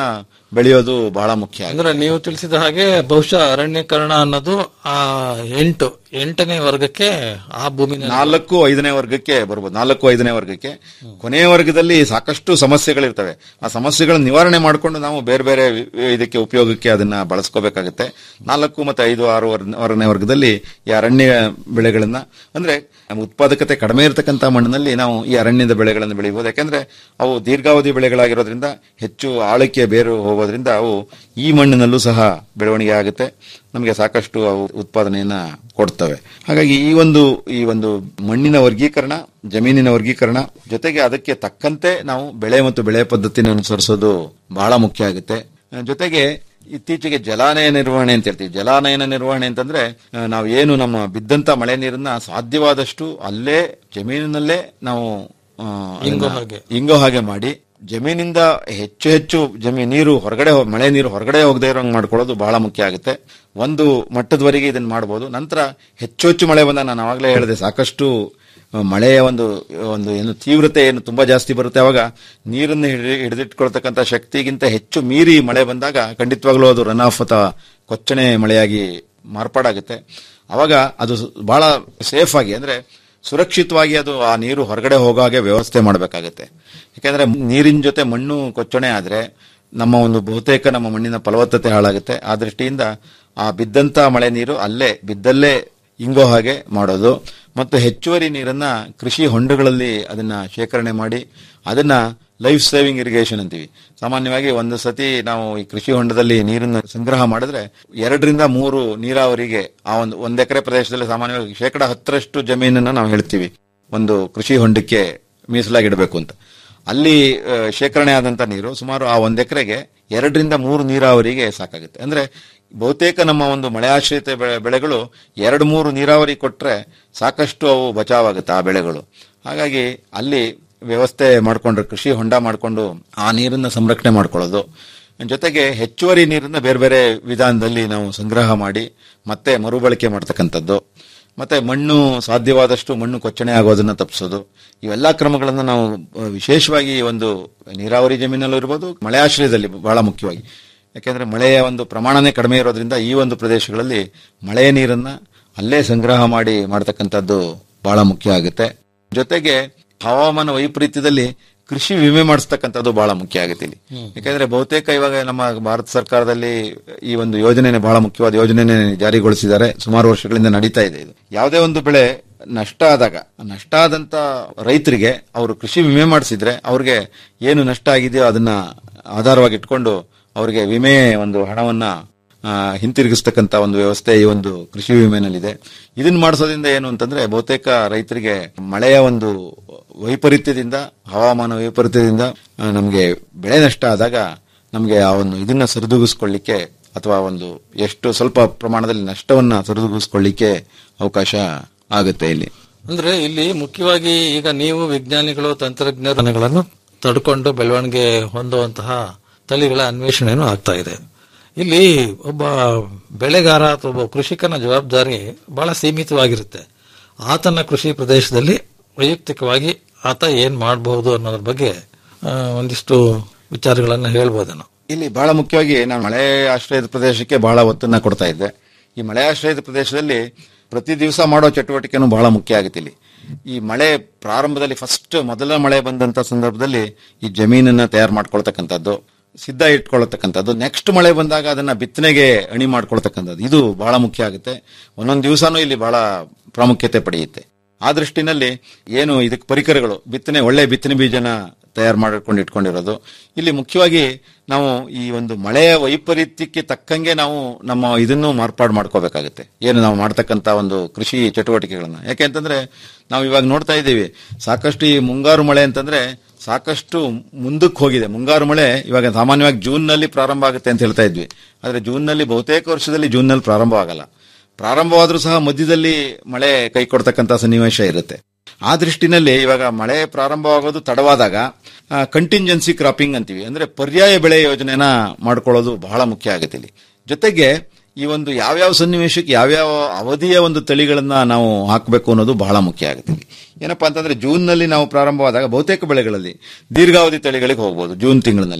ಬೆಳೆಯೋದು ಬಹಳ ಮುಖ್ಯ ಆಗುತ್ತೆ. ಅಂದ್ರೆ ನೀವು ತಿಳಿಸಿದ ಹಾಗೆ ಬಹುಶಃ ಅರಣ್ಯೀಕರಣ ಅನ್ನೋದು ಆ ಎಂಟು ಎಂಟನೇ ವರ್ಗಕ್ಕೆ ಆ ಭೂಮಿ ನಾಲ್ಕು ಐದನೇ ವರ್ಗಕ್ಕೆ ಬರ್ಬೋದು ನಾಲ್ಕು ಐದನೇ ವರ್ಗಕ್ಕೆ ಕೊನೆಯ ವರ್ಗದಲ್ಲಿ ಸಾಕಷ್ಟು ಸಮಸ್ಯೆಗಳಿರ್ತವೆ ಆ ಸಮಸ್ಯೆಗಳನ್ನ ನಿವಾರಣೆ ಮಾಡಿಕೊಂಡು ನಾವು ಬೇರೆ ಬೇರೆ ವಿ- ಇದಕ್ಕೆ ಉಪಯೋಗಕ್ಕೆ ಅದನ್ನ ಬಳಸ್ಕೋಬೇಕಾಗುತ್ತೆ ನಾಲ್ಕು ಮತ್ತೆ ಐದು ಆರು ವರ್- ಆರನೇ ವರ್ಗದಲ್ಲಿ ಈ ಅರಣ್ಯ ಬೆಳೆಗಳನ್ನ ಅಂದ್ರೆ ನಮ್ಮ ಉತ್ಪಾದಕತೆ ಕಡಿಮೆ ಇರತಕ್ಕಂತ ಮಣ್ಣಿನಲ್ಲಿ ನಾವು ಈ ಅರಣ್ಯದ ಬೆಳೆಗಳನ್ನು ಬೆಳಿಬಹುದು ಯಾಕಂದ್ರೆ ಅವು ದೀರ್ಘಾವಧಿ ಬೆಳೆಗಳಾಗಿರೋದ್ರಿಂದ ಹೆಚ್ಚು ಆಳಕ್ಕೆ ಬೇರು ಹೋಗೋದ್ರಿಂದ ಅವು ಈ ಮಣ್ಣಿನಲ್ಲೂ ಸಹ ಬೆಳವಣಿಗೆ ಆಗುತ್ತೆ ನಮಗೆ ಸಾಕಷ್ಟು ಅವು ಉತ್ಪಾದನೆಯನ್ನ ಕೊಡ್ತವೆ ಹಾಗಾಗಿ ಈ ಒಂದು ಈ ಒಂದು ಮಣ್ಣಿನ ವರ್ಗೀಕರಣ ಜಮೀನಿನ ವರ್ಗೀಕರಣ ಜೊತೆಗೆ ಅದಕ್ಕೆ ತಕ್ಕಂತೆ ನಾವು ಬೆಳೆ ಮತ್ತು ಬೆಳೆ ಪದ್ಧತಿನ ಅನುಸರಿಸೋದು ಬಹಳ ಮುಖ್ಯ ಆಗುತ್ತೆ ಆ, ಜೊತೆಗೆ ಇತ್ತೀಚೆಗೆ ಜಲಾನಯ ನಿರ್ವಹಣೆ ಅಂತ ಹೇಳ್ತೀವಿ ಜಲಾನಯನ ನಿರ್ವಹಣೆ ಅಂತಂದ್ರೆ ಆ, ನಾವು ಏನು ನಮ್ಮ ಬಿದ್ದಂತ ಮಳೆ ನೀರನ್ನ ಸಾಧ್ಯವಾದಷ್ಟು ಅಲ್ಲೇ ಜಮೀನಿನಲ್ಲೇ ನಾವು ಆ, ಇಂಗೋ ಅದನ್ನ ಹಾಗೆ. ಇಂಗೋ ಹಾಗೆ ಮಾಡಿ ಜಮೀನಿಂದ ಹೆಚ್ಚು ಹೆಚ್ಚು ಜಮೀನ್ ನೀರು ಹೊರಗಡೆ ಹೋಗ್- ಮಳೆ ನೀರು ಹೊರಗಡೆ ಹೋಗದೆ ಇರೋಂಗ್ ಮಾಡ್ಕೊಳ್ಳೋದು ಬಹಳ ಮುಖ್ಯ ಆಗುತ್ತೆ ಒಂದು ಮಟ್ಟದವರೆಗೆ ಇದನ್ನ ಮಾಡಬಹುದು ನಂತರ ಹೆಚ್ಚು ಹೆಚ್ಚು ಮಳೆ ಬಂದಾಗ ನಾನು ಆವಾಗಲೇ ಹೇಳಿದೆ ಸಾಕಷ್ಟು ಆ, ಮಳೆಯ ಒಂದು ಒಂದು ಏನು ತೀವ್ರತೆ ಏನು ತುಂಬಾ ಜಾಸ್ತಿ ಬರುತ್ತೆ ಅವಾಗ ನೀರನ್ನು ಹಿಡಿ- ಹಿಡಿದಿಟ್ಕೊಳ್ತಕ್ಕಂಥ ಶಕ್ತಿಗಿಂತ ಹೆಚ್ಚು ಮೀರಿ ಮಳೆ ಬಂದಾಗ ಖಂಡಿತವಾಗ್ಲೂ ಅದು ರನ್ ಆಫ್ ಅಥವಾ ಕೊಚ್ಚಣೆ ಮಳೆಯಾಗಿ ಮಾರ್ಪಾಡಾಗುತ್ತೆ ಅವಾಗ ಅದು ಸ- ಬಹಳ ಸೇಫ್ ಆಗಿ ಅಂದ್ರೆ ಸುರಕ್ಷಿತವಾಗಿ ಅದು ಆ ನೀರು ಹೊರಗಡೆ ಹೋಗೋ ಹಾಗೆ ವ್ಯವಸ್ಥೆ ಮಾಡಬೇಕಾಗುತ್ತೆ ಯಾಕಂದ್ರೆ ನೀರಿನ ಜೊತೆ ಮಣ್ಣು ಕೊಚ್ಚಣೆ ಆದ್ರೆ ನಮ್ಮ ಒಂದು ಬಹುತೇಕ ನಮ್ಮ ಮಣ್ಣಿನ ಫಲವತ್ತತೆ ಹಾಳಾಗುತ್ತೆ ಆ ದೃಷ್ಟಿಯಿಂದ ಆ ಬಿದ್ದಂತ ಮಳೆ ನೀರು ಅಲ್ಲೇ ಬಿದ್ದಲ್ಲೇ ಇಂಗೋ ಹಾಗೆ ಮಾಡೋದು ಮತ್ತು ಹೆಚ್ಚುವರಿ ನೀರನ್ನ ಕೃಷಿ ಹೊಂಡಗಳಲ್ಲಿ ಅದನ್ನ ಶೇಖರಣೆ ಮಾಡಿ ಅದನ್ನ ಲೈಫ್ ಸೇವಿಂಗ್ ಇರಿಗೇಷನ್ ಅಂತೀವಿ ಸಾಮಾನ್ಯವಾಗಿ ಒಂದು ಸತಿ ನಾವು ಈ ಕೃಷಿ ಹೊಂಡದಲ್ಲಿ ನೀರನ್ನು ಸಂಗ್ರಹ ಮಾಡಿದ್ರೆ ಎರಡರಿಂದ ಮೂರು ನೀರಾವರಿಗೆ ಆ ಒಂದು ಒಂದ್ ಎಕರೆ ಪ್ರದೇಶದಲ್ಲಿ ಸಾಮಾನ್ಯವಾಗಿ ಶೇಕಡ ಹತ್ತರಷ್ಟು ಜಮೀನನ್ನ ನಾವು ಹೇಳ್ತೀವಿ ಒಂದು ಕೃಷಿ ಹೊಂಡಕ್ಕೆ ಮೀಸಲಾಗಿಡಬೇಕು ಅಂತ ಅಲ್ಲಿ ಆ, ಶೇಖರಣೆ ಆದಂತ ನೀರು ಸುಮಾರು ಆ ಒಂದ್ ಎಕರೆಗೆ ಎರಡರಿಂದ ಮೂರು ನೀರಾವರಿಗೆ ಸಾಕಾಗುತ್ತೆ ಅಂದ್ರೆ ಬಹುತೇಕ ನಮ್ಮ ಒಂದು ಮಳೆ ಆಶ್ರಿತ ಬೆಳೆ- ಬೆಳೆಗಳು ಎರಡು ಮೂರು ನೀರಾವರಿ ಕೊಟ್ರೆ ಸಾಕಷ್ಟು ಅವು ಬಚಾವಾಗುತ್ತೆ ಆ ಬೆಳೆಗಳು ಹಾಗಾಗಿ ಅಲ್ಲಿ ವ್ಯವಸ್ಥೆ ಮಾಡ್ಕೊಂಡ್ರೆ ಕೃಷಿ ಹೊಂಡ ಮಾಡಿಕೊಂಡು ಆ ನೀರನ್ನ ಸಂರಕ್ಷಣೆ ಮಾಡ್ಕೊಳ್ಳೋದು ಜೊತೆಗೆ ಹೆಚ್ಚುವರಿ ನೀರನ್ನ ಬೇರೆ ಬೇರೆ ವಿಧಾನದಲ್ಲಿ ನಾವು ಸಂಗ್ರಹ ಮಾಡಿ ಮತ್ತೆ ಮರುಬಳಕೆ ಮಾಡ್ತಕ್ಕಂಥದ್ದು ಮತ್ತೆ ಮಣ್ಣು ಸಾಧ್ಯವಾದಷ್ಟು ಮಣ್ಣು ಕೊಚ್ಚಣೆ ಆಗೋದನ್ನ ತಪ್ಪಿಸೋದು ಇವೆಲ್ಲಾ ಕ್ರಮಗಳನ್ನು ನಾವು ಆ, ವಿಶೇಷವಾಗಿ ಈ ಒಂದು ನೀರಾವರಿ ಜಮೀನಲ್ಲೂ ಇರ್ಬೋದು ಮಳೆ ಆಶ್ರಯದಲ್ಲಿ ಬಹಳ ಮುಖ್ಯವಾಗಿ ಯಾಕೆಂದ್ರೆ ಮಳೆಯ ಒಂದು ಪ್ರಮಾಣನೇ ಕಡಿಮೆ ಇರೋದ್ರಿಂದ ಈ ಒಂದು ಪ್ರದೇಶಗಳಲ್ಲಿ ಮಳೆಯ ನೀರನ್ನ ಅಲ್ಲೇ ಸಂಗ್ರಹ ಮಾಡಿ ಮಾಡ್ತಕ್ಕಂಥದ್ದು ಬಹಳ ಮುಖ್ಯ ಆಗುತ್ತೆ ಜೊತೆಗೆ ಹವಾಮಾನ ವೈಪರೀತ್ಯದಲ್ಲಿ ಕೃಷಿ ವಿಮೆ ಮಾಡಿಸ್ತಕ್ಕಂಥದ್ದು ಬಹಳ ಮುಖ್ಯ ಆಗುತ್ತೆ ಇಲ್ಲಿ ಯಾಕಂದ್ರೆ ಬಹುತೇಕ ಇವಾಗ ನಮ್ಮ ಭಾರತ ಸರ್ಕಾರದಲ್ಲಿ ಈ ಒಂದು ಯೋಜನೆ ಬಹಳ ಮುಖ್ಯವಾದ ಯೋಜನೆ ಜಾರಿಗೊಳಿಸಿದ್ದಾರೆ ಸುಮಾರು ವರ್ಷಗಳಿಂದ ನಡೀತಾ ಇದೆ ಇದು ಯಾವುದೇ ಒಂದು ಬೆಳೆ ನಷ್ಟ ಆದಾಗ ನಷ್ಟ ಆದಂತ ರೈತರಿಗೆ ಅವರು ಕೃಷಿ ವಿಮೆ ಮಾಡಿಸಿದ್ರೆ ಅವ್ರಿಗೆ ಏನು ನಷ್ಟ ಆಗಿದೆಯೋ ಅದನ್ನ ಆಧಾರವಾಗಿ ಇಟ್ಕೊಂಡು ಅವರಿಗೆ ವಿಮೆ ಒಂದು ಹಣವನ್ನ ಆ, ಹಿಂತಿರುಗಿಸ್ತಕ್ಕಂತ ಒಂದು ವ್ಯವಸ್ಥೆ ಈ ಒಂದು ಕೃಷಿ ವಿಮೆನಲ್ಲಿದೆ ಇದನ್ನ ಮಾಡಿಸೋದ್ರಿಂದ ಏನು ಅಂತಂದ್ರೆ ಬಹುತೇಕ ರೈತರಿಗೆ ಮಳೆಯ ಒಂದು ವೈಪರೀತ್ಯದಿಂದ ಹವಾಮಾನ ವೈಪರೀತ್ಯದಿಂದ ಆ, ನಮ್ಗೆ ಬೆಳೆ ನಷ್ಟ ಆದಾಗ ನಮ್ಗೆ ಆ ಒಂದು ಇದನ್ನ ಸರಿದೂಗಿಸ್ಕೊಳ್ಳಿಕ್ಕೆ ಅಥವಾ ಒಂದು ಎಷ್ಟು ಸ್ವಲ್ಪ ಪ್ರಮಾಣದಲ್ಲಿ ನಷ್ಟವನ್ನ ಸರಿದೂಗಿಸ್ಕೊಳ್ಳಿಕ್ಕೆ ಅವಕಾಶ ಆಗುತ್ತೆ ಇಲ್ಲಿ ಅಂದ್ರೆ ಇಲ್ಲಿ ಮುಖ್ಯವಾಗಿ ಈಗ ನೀವು ವಿಜ್ಞಾನಿಗಳು ತಂತ್ರಜ್ಞರನ್ನು ತಡ್ಕೊಂಡು ಬೆಳವಣಿಗೆ ಹೊಂದುವಂತಹ ತಳಿಗಳ ಅನ್ವೇಷಣೆನೂ ಆಗ್ತಾ ಇದೆ ಇಲ್ಲಿ ಒಬ್ಬ ಬೆಳೆಗಾರ ಅಥವಾ ಒಬ್ಬ ಕೃಷಿಕನ ಜವಾಬ್ದಾರಿ ಬಹಳ ಸೀಮಿತವಾಗಿರುತ್ತೆ ಆತನ ಕೃಷಿ ಪ್ರದೇಶದಲ್ಲಿ ವೈಯಕ್ತಿಕವಾಗಿ ಆತ ಏನ್ ಮಾಡಬಹುದು ಅನ್ನೋದ್ರ ಬಗ್ಗೆ ಆ, ಒಂದಿಷ್ಟು ವಿಚಾರಗಳನ್ನ ಹೇಳ್ಬೋದೇನೋ ಇಲ್ಲಿ ಬಹಳ ಮುಖ್ಯವಾಗಿ ನಾನು ಮಳೆ ಆಶ್ರಯದ ಪ್ರದೇಶಕ್ಕೆ ಬಹಳ ಒತ್ತನ್ನ ಕೊಡ್ತಾ ಇದ್ದೆ ಈ ಮಳೆ ಆಶ್ರಯದ ಪ್ರದೇಶದಲ್ಲಿ ಪ್ರತಿ ದಿವಸ ಮಾಡೋ ಚಟುವಟಿಕೆನೂ ಬಹಳ ಮುಖ್ಯ ಆಗುತ್ತೆ ಇಲ್ಲಿ ಈ ಮಳೆ ಪ್ರಾರಂಭದಲ್ಲಿ ಫಸ್ಟ್ ಮೊದಲ ಮಳೆ ಬಂದಂತ ಸಂದರ್ಭದಲ್ಲಿ ಈ ಜಮೀನನ್ನ ತಯಾರು ಮಾಡ್ಕೊಳ್ತಕ್ಕಂಥದ್ದು ಸಿದ್ಧ ಇಟ್ಕೊಳ್ತಕ್ಕಂಥದ್ದು ನೆಕ್ಸ್ಟ್ ಮಳೆ ಬಂದಾಗ ಅದನ್ನ ಬಿತ್ತನೆಗೆ ಅಣಿ ಮಾಡ್ಕೊಳ್ತಕ್ಕಂಥದ್ದು ಇದು ಬಹಳ ಮುಖ್ಯ ಆಗುತ್ತೆ ಒಂದೊಂದು ದಿವಸನೂ ಇಲ್ಲಿ ಬಹಳ ಪ್ರಾಮುಖ್ಯತೆ ಪಡೆಯುತ್ತೆ ಆ ದೃಷ್ಟಿನಲ್ಲಿ ಏನು ಇದಕ್ಕೆ ಪರಿಕರಗಳು ಬಿತ್ತನೆ ಒಳ್ಳೆ ಬಿತ್ತನೆ ಬೀಜನ ತಯಾರು ಮಾಡಿಕೊಂಡು ಇಟ್ಕೊಂಡಿರೋದು ಇಲ್ಲಿ ಮುಖ್ಯವಾಗಿ ನಾವು ಈ ಒಂದು ಮಳೆಯ ವೈಪರೀತ್ಯಕ್ಕೆ ತಕ್ಕಂಗೆ ನಾವು ನಮ್ಮ ಇದನ್ನು ಮಾರ್ಪಾಡು ಮಾಡ್ಕೋಬೇಕಾಗುತ್ತೆ ಏನು ನಾವು ಮಾಡ್ತಕ್ಕಂತ ಒಂದು ಕೃಷಿ ಚಟುವಟಿಕೆಗಳನ್ನ ಯಾಕೆ ಅಂತಂದ್ರೆ ನಾವು ಇವಾಗ ನೋಡ್ತಾ ಇದ್ದೀವಿ ಸಾಕಷ್ಟು ಈ ಮುಂಗಾರು ಮಳೆ ಅಂತಂದ್ರೆ ಸಾಕಷ್ಟು ಮುಂದಕ್ಕೆ ಹೋಗಿದೆ ಮುಂಗಾರು ಮಳೆ ಇವಾಗ ಸಾಮಾನ್ಯವಾಗಿ ಜೂನ್ ನಲ್ಲಿ ಪ್ರಾರಂಭ ಆಗುತ್ತೆ ಅಂತ ಹೇಳ್ತಾ ಇದ್ವಿ ಆದ್ರೆ ಜೂನ್ ನಲ್ಲಿ ಬಹುತೇಕ ವರ್ಷದಲ್ಲಿ ಜೂನ್ ನಲ್ಲಿ ಪ್ರಾರಂಭ ಆಗಲ್ಲ ಪ್ರಾರಂಭವಾದ್ರೂ ಸಹ ಮಧ್ಯದಲ್ಲಿ ಮಳೆ ಕೈ ಕೊಡ್ತಕ್ಕಂತ ಸನ್ನಿವೇಶ ಇರುತ್ತೆ ಆ ದೃಷ್ಟಿನಲ್ಲಿ ಇವಾಗ ಮಳೆ ಪ್ರಾರಂಭವಾಗೋದು ತಡವಾದಾಗ ಕಂಟಿಂಜೆನ್ಸಿ ಕ್ರಾಪಿಂಗ್ ಅಂತೀವಿ ಅಂದ್ರೆ ಪರ್ಯಾಯ ಬೆಳೆ ಯೋಜನೆನ ಮಾಡ್ಕೊಳ್ಳೋದು ಬಹಳ ಮುಖ್ಯ ಆಗುತ್ತೆ ಇಲ್ಲಿ ಜೊತೆಗೆ ಈ ಒಂದು ಯಾವ್ಯಾವ ಸನ್ನಿವೇಶಕ್ಕೆ ಯಾವ್ಯಾವ ಅವಧಿಯ ಒಂದು ತಳಿಗಳನ್ನ ನಾವು ಹಾಕಬೇಕು ಅನ್ನೋದು ಬಹಳ ಮುಖ್ಯ ಆಗುತ್ತೆ ಇಲ್ಲಿ ಏನಪ್ಪಾ ಅಂತಂದ್ರೆ ಜೂನ್ ನಲ್ಲಿ ನಾವು ಪ್ರಾರಂಭವಾದಾಗ ಬಹುತೇಕ ಬೆಳೆಗಳಲ್ಲಿ ದೀರ್ಘಾವಧಿ ತಳಿಗಳಿಗೆ ಹೋಗ್ಬೋದು ಜೂನ್ ತಿಂಗಳಿನಲ್ಲಿ